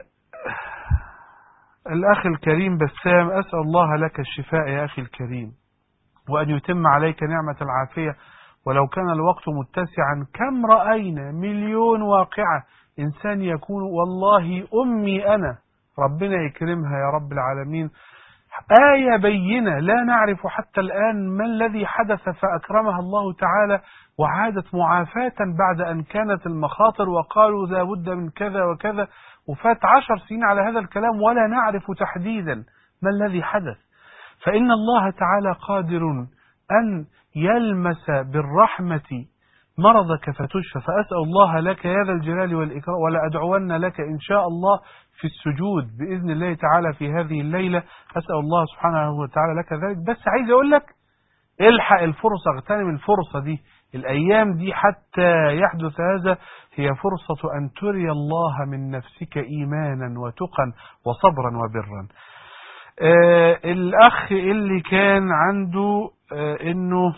الأخ الكريم بسام أسأل الله لك الشفاء يا أخي الكريم وأن يتم عليك نعمة العافية ولو كان الوقت متسعا كم رأينا مليون واقعة إنسان يكون والله أمي أنا ربنا يكرمها يا رب العالمين آية بينة لا نعرف حتى الآن ما الذي حدث فأكرمها الله تعالى وعادت معافاة بعد أن كانت المخاطر وقالوا لا بد من كذا وكذا وفات عشر سنين على هذا الكلام ولا نعرف تحديدا ما الذي حدث فإن الله تعالى قادر أن يلمس بالرحمة مرضك فتشفى فأسأل الله لك يا ذا الجلال والإكرام ولا أدعون لك إن شاء الله في السجود بإذن الله تعالى في هذه الليلة أسأل الله سبحانه وتعالى لك ذلك بس عايز أقول لك الحق الفرصة اغتنم الفرصة دي الأيام دي حتى يحدث هذا هي فرصة أن تري الله من نفسك إيمانا وتقا وصبرا وبرا آه الأخ اللي كان عنده آه إنه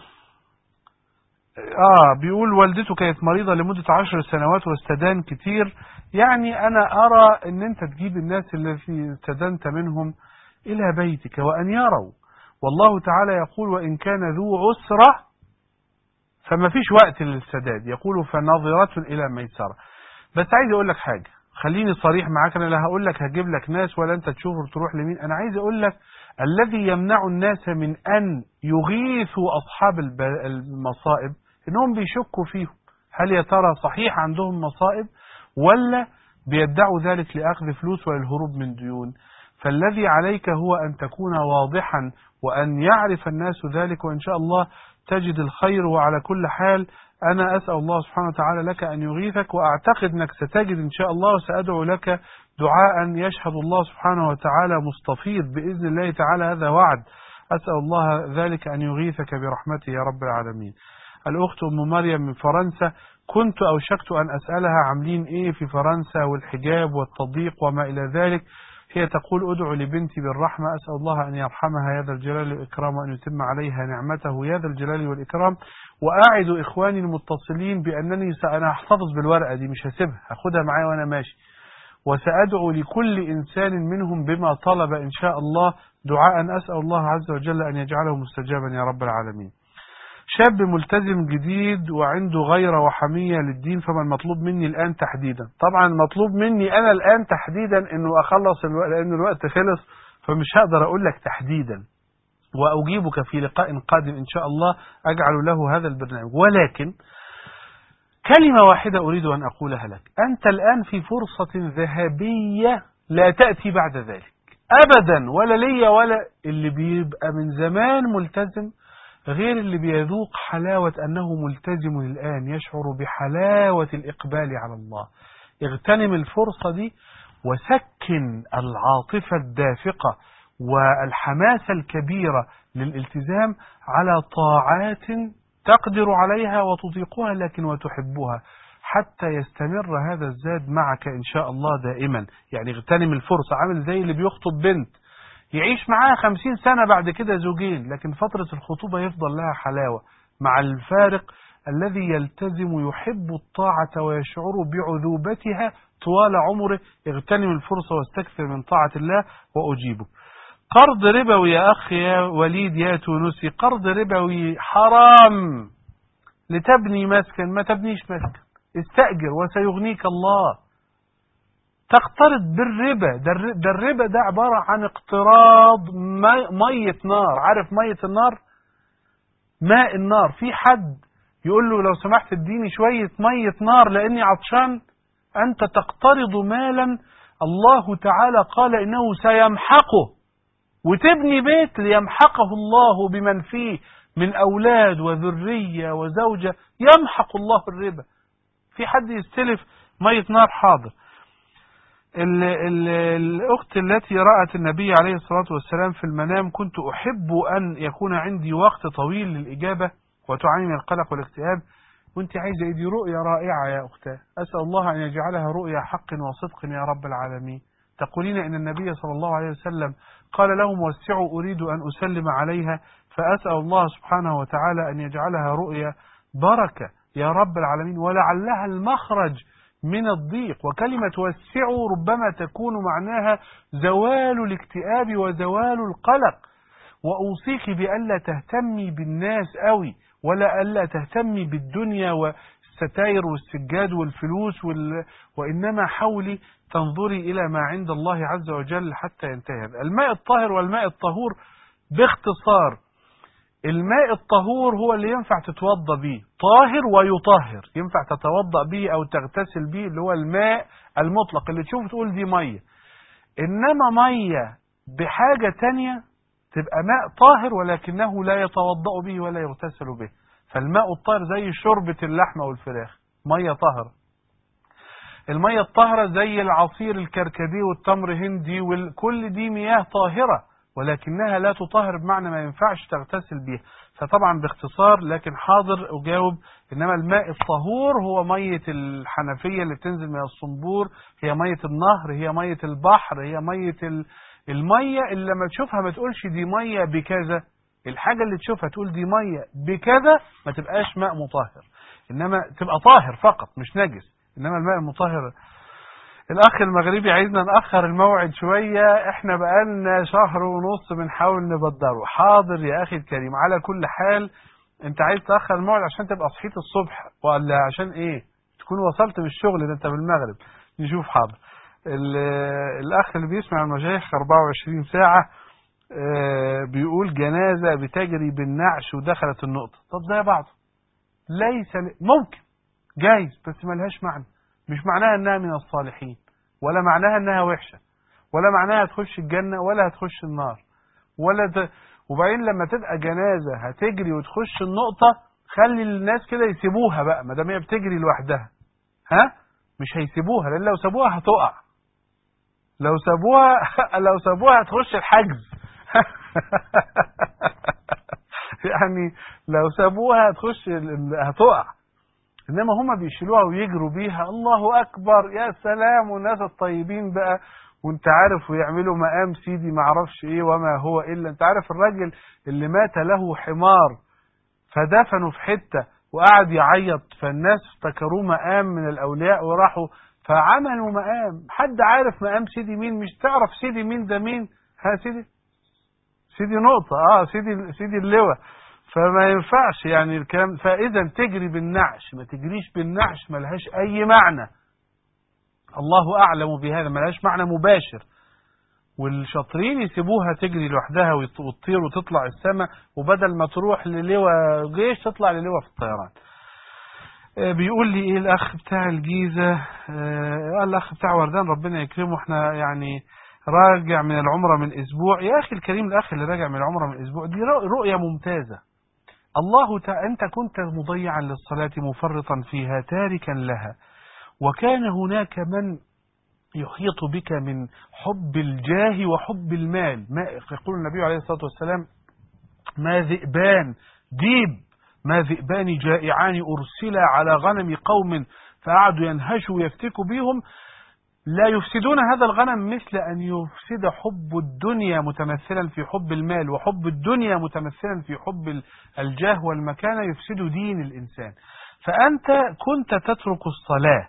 آه بيقول والدته كانت مريضة لمدة عشر سنوات واستدان كتير يعني أنا أرى أن أنت تجيب الناس التي استدنت منهم إلى بيتك وأن يروا والله تعالى يقول وإن كان ذو عسرة فما فيش وقت للسداد يقول فناظرة إلى ميسرة بس عايز أقول لك حاجة خليني صريح معاك أنا لا هقول لك هجيب لك ناس ولا أنت تشوف تروح لمين أنا عايز أقول لك الذي يمنع الناس من أن يغيثوا أصحاب المصائب إنهم بيشكوا فيهم هل يا ترى صحيح عندهم مصائب ولا بيدعوا ذلك لأخذ فلوس وللهروب من ديون فالذي عليك هو أن تكون واضحا وأن يعرف الناس ذلك وإن شاء الله تجد الخير وعلى كل حال أنا أسأل الله سبحانه وتعالى لك أن يغيثك وأعتقد أنك ستجد إن شاء الله وسأدعو لك دعاء يشهد الله سبحانه وتعالى مستفيض بإذن الله تعالى هذا وعد أسأل الله ذلك أن يغيثك برحمته يا رب العالمين الأخت أم مريم من فرنسا كنت أوشكت أن أسألها عاملين إيه في فرنسا والحجاب والتضييق وما إلى ذلك هي تقول أدعو لبنتي بالرحمة أسأل الله أن يرحمها يا ذا الجلال والإكرام وأن يتم عليها نعمته يا ذا الجلال والإكرام وأعد إخواني المتصلين بأنني سأنا أحتفظ بالورقة دي مش هسيبها هاخدها معايا وأنا ماشي وسأدعو لكل إنسان منهم بما طلب إن شاء الله دعاء أسأل الله عز وجل أن يجعله مستجابا يا رب العالمين شاب ملتزم جديد وعنده غيرة وحمية للدين فما المطلوب مني الآن تحديدا طبعا مطلوب مني أنا الآن تحديدا أنه أخلص الوقت لأن الوقت خلص فمش هقدر أقول لك تحديدا وأجيبك في لقاء قادم إن شاء الله أجعل له هذا البرنامج ولكن كلمة واحدة أريد أن أقولها لك أنت الآن في فرصة ذهبية لا تأتي بعد ذلك أبدا ولا لي ولا اللي بيبقى من زمان ملتزم غير اللي بيذوق حلاوة أنه ملتزم الآن يشعر بحلاوة الإقبال على الله اغتنم الفرصة دي وسكن العاطفة الدافقة والحماسة الكبيرة للالتزام على طاعات تقدر عليها وتطيقها لكن وتحبها حتى يستمر هذا الزاد معك إن شاء الله دائما يعني اغتنم الفرصة عامل زي اللي بيخطب بنت يعيش معاها خمسين سنة بعد كده زوجين لكن فترة الخطوبة يفضل لها حلاوة مع الفارق الذي يلتزم يحب الطاعة ويشعر بعذوبتها طوال عمره اغتنم الفرصة واستكثر من طاعة الله وأجيبك قرض ربوي يا أخ يا وليد يا تونسي قرض ربوي حرام لتبني مسكن ما تبنيش مسكن استأجر وسيغنيك الله تقترض بالربا ده الربا ده عبارة عن اقتراض مية نار عارف مية النار ماء النار في حد يقول له لو سمحت اديني شوية مية نار لاني عطشان انت تقترض مالا الله تعالى قال انه سيمحقه وتبني بيت ليمحقه الله بمن فيه من اولاد وذرية وزوجة يمحق الله الربا في حد يستلف مية نار حاضر ال ال الأخت التي رأت النبي عليه الصلاة والسلام في المنام كنت أحب أن يكون عندي وقت طويل للإجابة وتعاني من القلق والاكتئاب وانت عايزة ايدي رؤية رائعة يا أختاه أسأل الله أن يجعلها رؤية حق وصدق يا رب العالمين تقولين إن النبي صلى الله عليه وسلم قال لهم وسعوا أريد أن أسلم عليها فأسأل الله سبحانه وتعالى أن يجعلها رؤية بركة يا رب العالمين ولعلها المخرج من الضيق وكلمة وسعوا ربما تكون معناها زوال الاكتئاب وزوال القلق وأوصيك بألا تهتمي بالناس قوي ولا ألا تهتمي بالدنيا والستاير والسجاد والفلوس وال... وإنما حولي تنظري إلى ما عند الله عز وجل حتى ينتهي الماء الطاهر والماء الطهور باختصار الماء الطهور هو اللي ينفع تتوضى به طاهر ويطهر ينفع تتوضأ به أو تغتسل به اللي هو الماء المطلق اللي تشوف تقول دي مية إنما مية بحاجة تانية تبقى ماء طاهر ولكنه لا يتوضأ به ولا يغتسل به فالماء الطاهر زي شوربة اللحمة والفراخ مية طاهرة المية الطاهرة زي العصير الكركديه والتمر هندي وكل دي مياه طاهرة ولكنها لا تطهر بمعنى ما ينفعش تغتسل بيها فطبعا باختصار لكن حاضر أجاوب إنما الماء الطهور هو مية الحنفية اللي بتنزل من الصنبور هي مية النهر هي مية البحر هي مية ال... المية اللي لما تشوفها ما تقولش دي مية بكذا الحاجة اللي تشوفها تقول دي مية بكذا ما تبقاش ماء مطهر إنما تبقى طاهر فقط مش نجس إنما الماء المطهر الأخ المغربي عايزنا نأخر الموعد شوية احنا بقالنا شهر ونص بنحاول نبدره حاضر يا أخي الكريم على كل حال انت عايز تأخر الموعد عشان تبقى صحيت الصبح ولا عشان ايه تكون وصلت من الشغل ده انت بالمغرب نشوف حاضر الأخ اللي بيسمع المشايخ 24 ساعة اه بيقول جنازة بتجري بالنعش ودخلت النقطة طب زي بعض ليس ممكن جايز بس ملهاش معنى مش معناها انها من الصالحين ولا معناها انها وحشة ولا معناها هتخش الجنة ولا هتخش النار ولا ت... وبعدين لما تبقى جنازة هتجري وتخش النقطة خلي الناس كده يسيبوها بقى ما دام هي بتجري لوحدها ها مش هيسيبوها لان لو سابوها هتقع لو سابوها لو سابوها هتخش الحجز يعني لو سابوها هتخش هتقع انما هما بيشيلوها ويجروا بيها الله اكبر يا سلام والناس الطيبين بقى وانت عارف ويعملوا مقام سيدي معرفش ايه وما هو الا انت عارف الراجل اللي مات له حمار فدفنوا في حتة وقعد يعيط فالناس افتكروه مقام من الاولياء وراحوا فعملوا مقام حد عارف مقام سيدي مين مش تعرف سيدي مين ده مين ها سيدي سيدي نقطة اه سيدي سيدي اللواء فما ينفعش يعني الكلام فاذا تجري بالنعش ما تجريش بالنعش ملهاش اي معنى الله اعلم بهذا ملهاش معنى مباشر والشاطرين يسيبوها تجري لوحدها وتطير وتطلع السماء وبدل ما تروح للواء جيش تطلع للواء في الطيران بيقول لي ايه الاخ بتاع الجيزة آه الاخ بتاع وردان ربنا يكرمه احنا يعني راجع من العمرة من اسبوع يا اخي الكريم الاخ اللي راجع من العمرة من اسبوع دي رؤية ممتازة الله تعالى أنت كنت مضيعا للصلاة مفرطا فيها تاركا لها وكان هناك من يحيط بك من حب الجاه وحب المال ما يقول النبي عليه الصلاة والسلام ما ذئبان ديب ما ذئبان جائعان أرسلا على غنم قوم فقعدوا ينهشوا ويفتكوا بهم لا يفسدون هذا الغنم مثل أن يفسد حب الدنيا متمثلا في حب المال وحب الدنيا متمثلا في حب الجاه والمكانة يفسد دين الإنسان فأنت كنت تترك الصلاة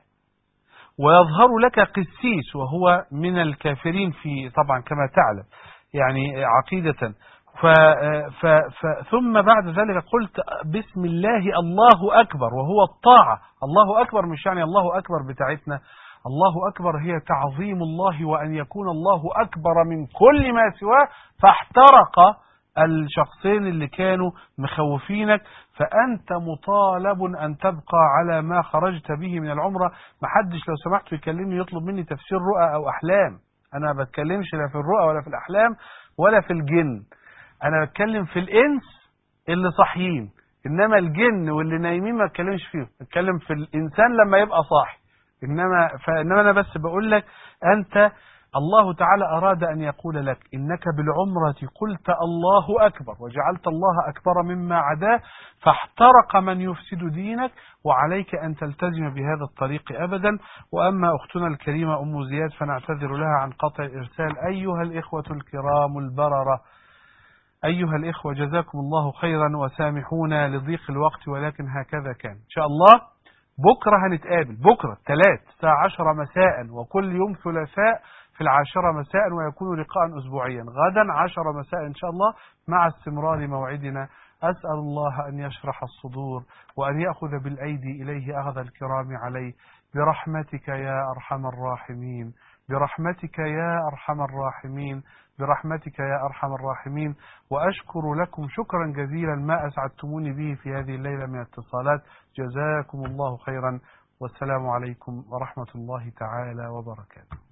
ويظهر لك قسيس وهو من الكافرين في طبعا كما تعلم يعني عقيدة ف ف ف ثم بعد ذلك قلت بسم الله الله أكبر وهو الطاعة الله أكبر مش يعني الله أكبر بتاعتنا الله أكبر هي تعظيم الله وأن يكون الله أكبر من كل ما سواه فاحترق الشخصين اللي كانوا مخوفينك فأنت مطالب أن تبقى على ما خرجت به من العمرة محدش لو سمحت يكلمني يطلب مني تفسير رؤى أو أحلام أنا ما بتكلمش لا في الرؤى ولا في الأحلام ولا في الجن أنا بتكلم في الإنس اللي صاحيين إنما الجن واللي نايمين ما بتكلمش فيهم بتكلم في الإنسان لما يبقى صاحي إنما, فإنما أنا بس بقول لك أنت الله تعالى أراد أن يقول لك إنك بالعمرة قلت الله أكبر وجعلت الله أكبر مما عداه فاحترق من يفسد دينك وعليك أن تلتزم بهذا الطريق أبدا وأما أختنا الكريمة أم زياد فنعتذر لها عن قطع الإرسال أيها الإخوة الكرام البررة أيها الإخوة جزاكم الله خيرا وسامحونا لضيق الوقت ولكن هكذا كان إن شاء الله بكرة هنتقابل بكرة الثلاث الساعة عشرة مساء وكل يوم ثلاثاء في العاشرة مساء ويكون لقاء أسبوعيا غدا عشرة مساء إن شاء الله مع استمرار موعدنا أسأل الله أن يشرح الصدور وأن يأخذ بالأيدي إليه أخذ الكرام عليه برحمتك يا أرحم الراحمين برحمتك يا أرحم الراحمين برحمتك يا أرحم الراحمين وأشكر لكم شكرا جزيلا ما أسعدتموني به في هذه الليلة من اتصالات جزاكم الله خيرا والسلام عليكم ورحمة الله تعالى وبركاته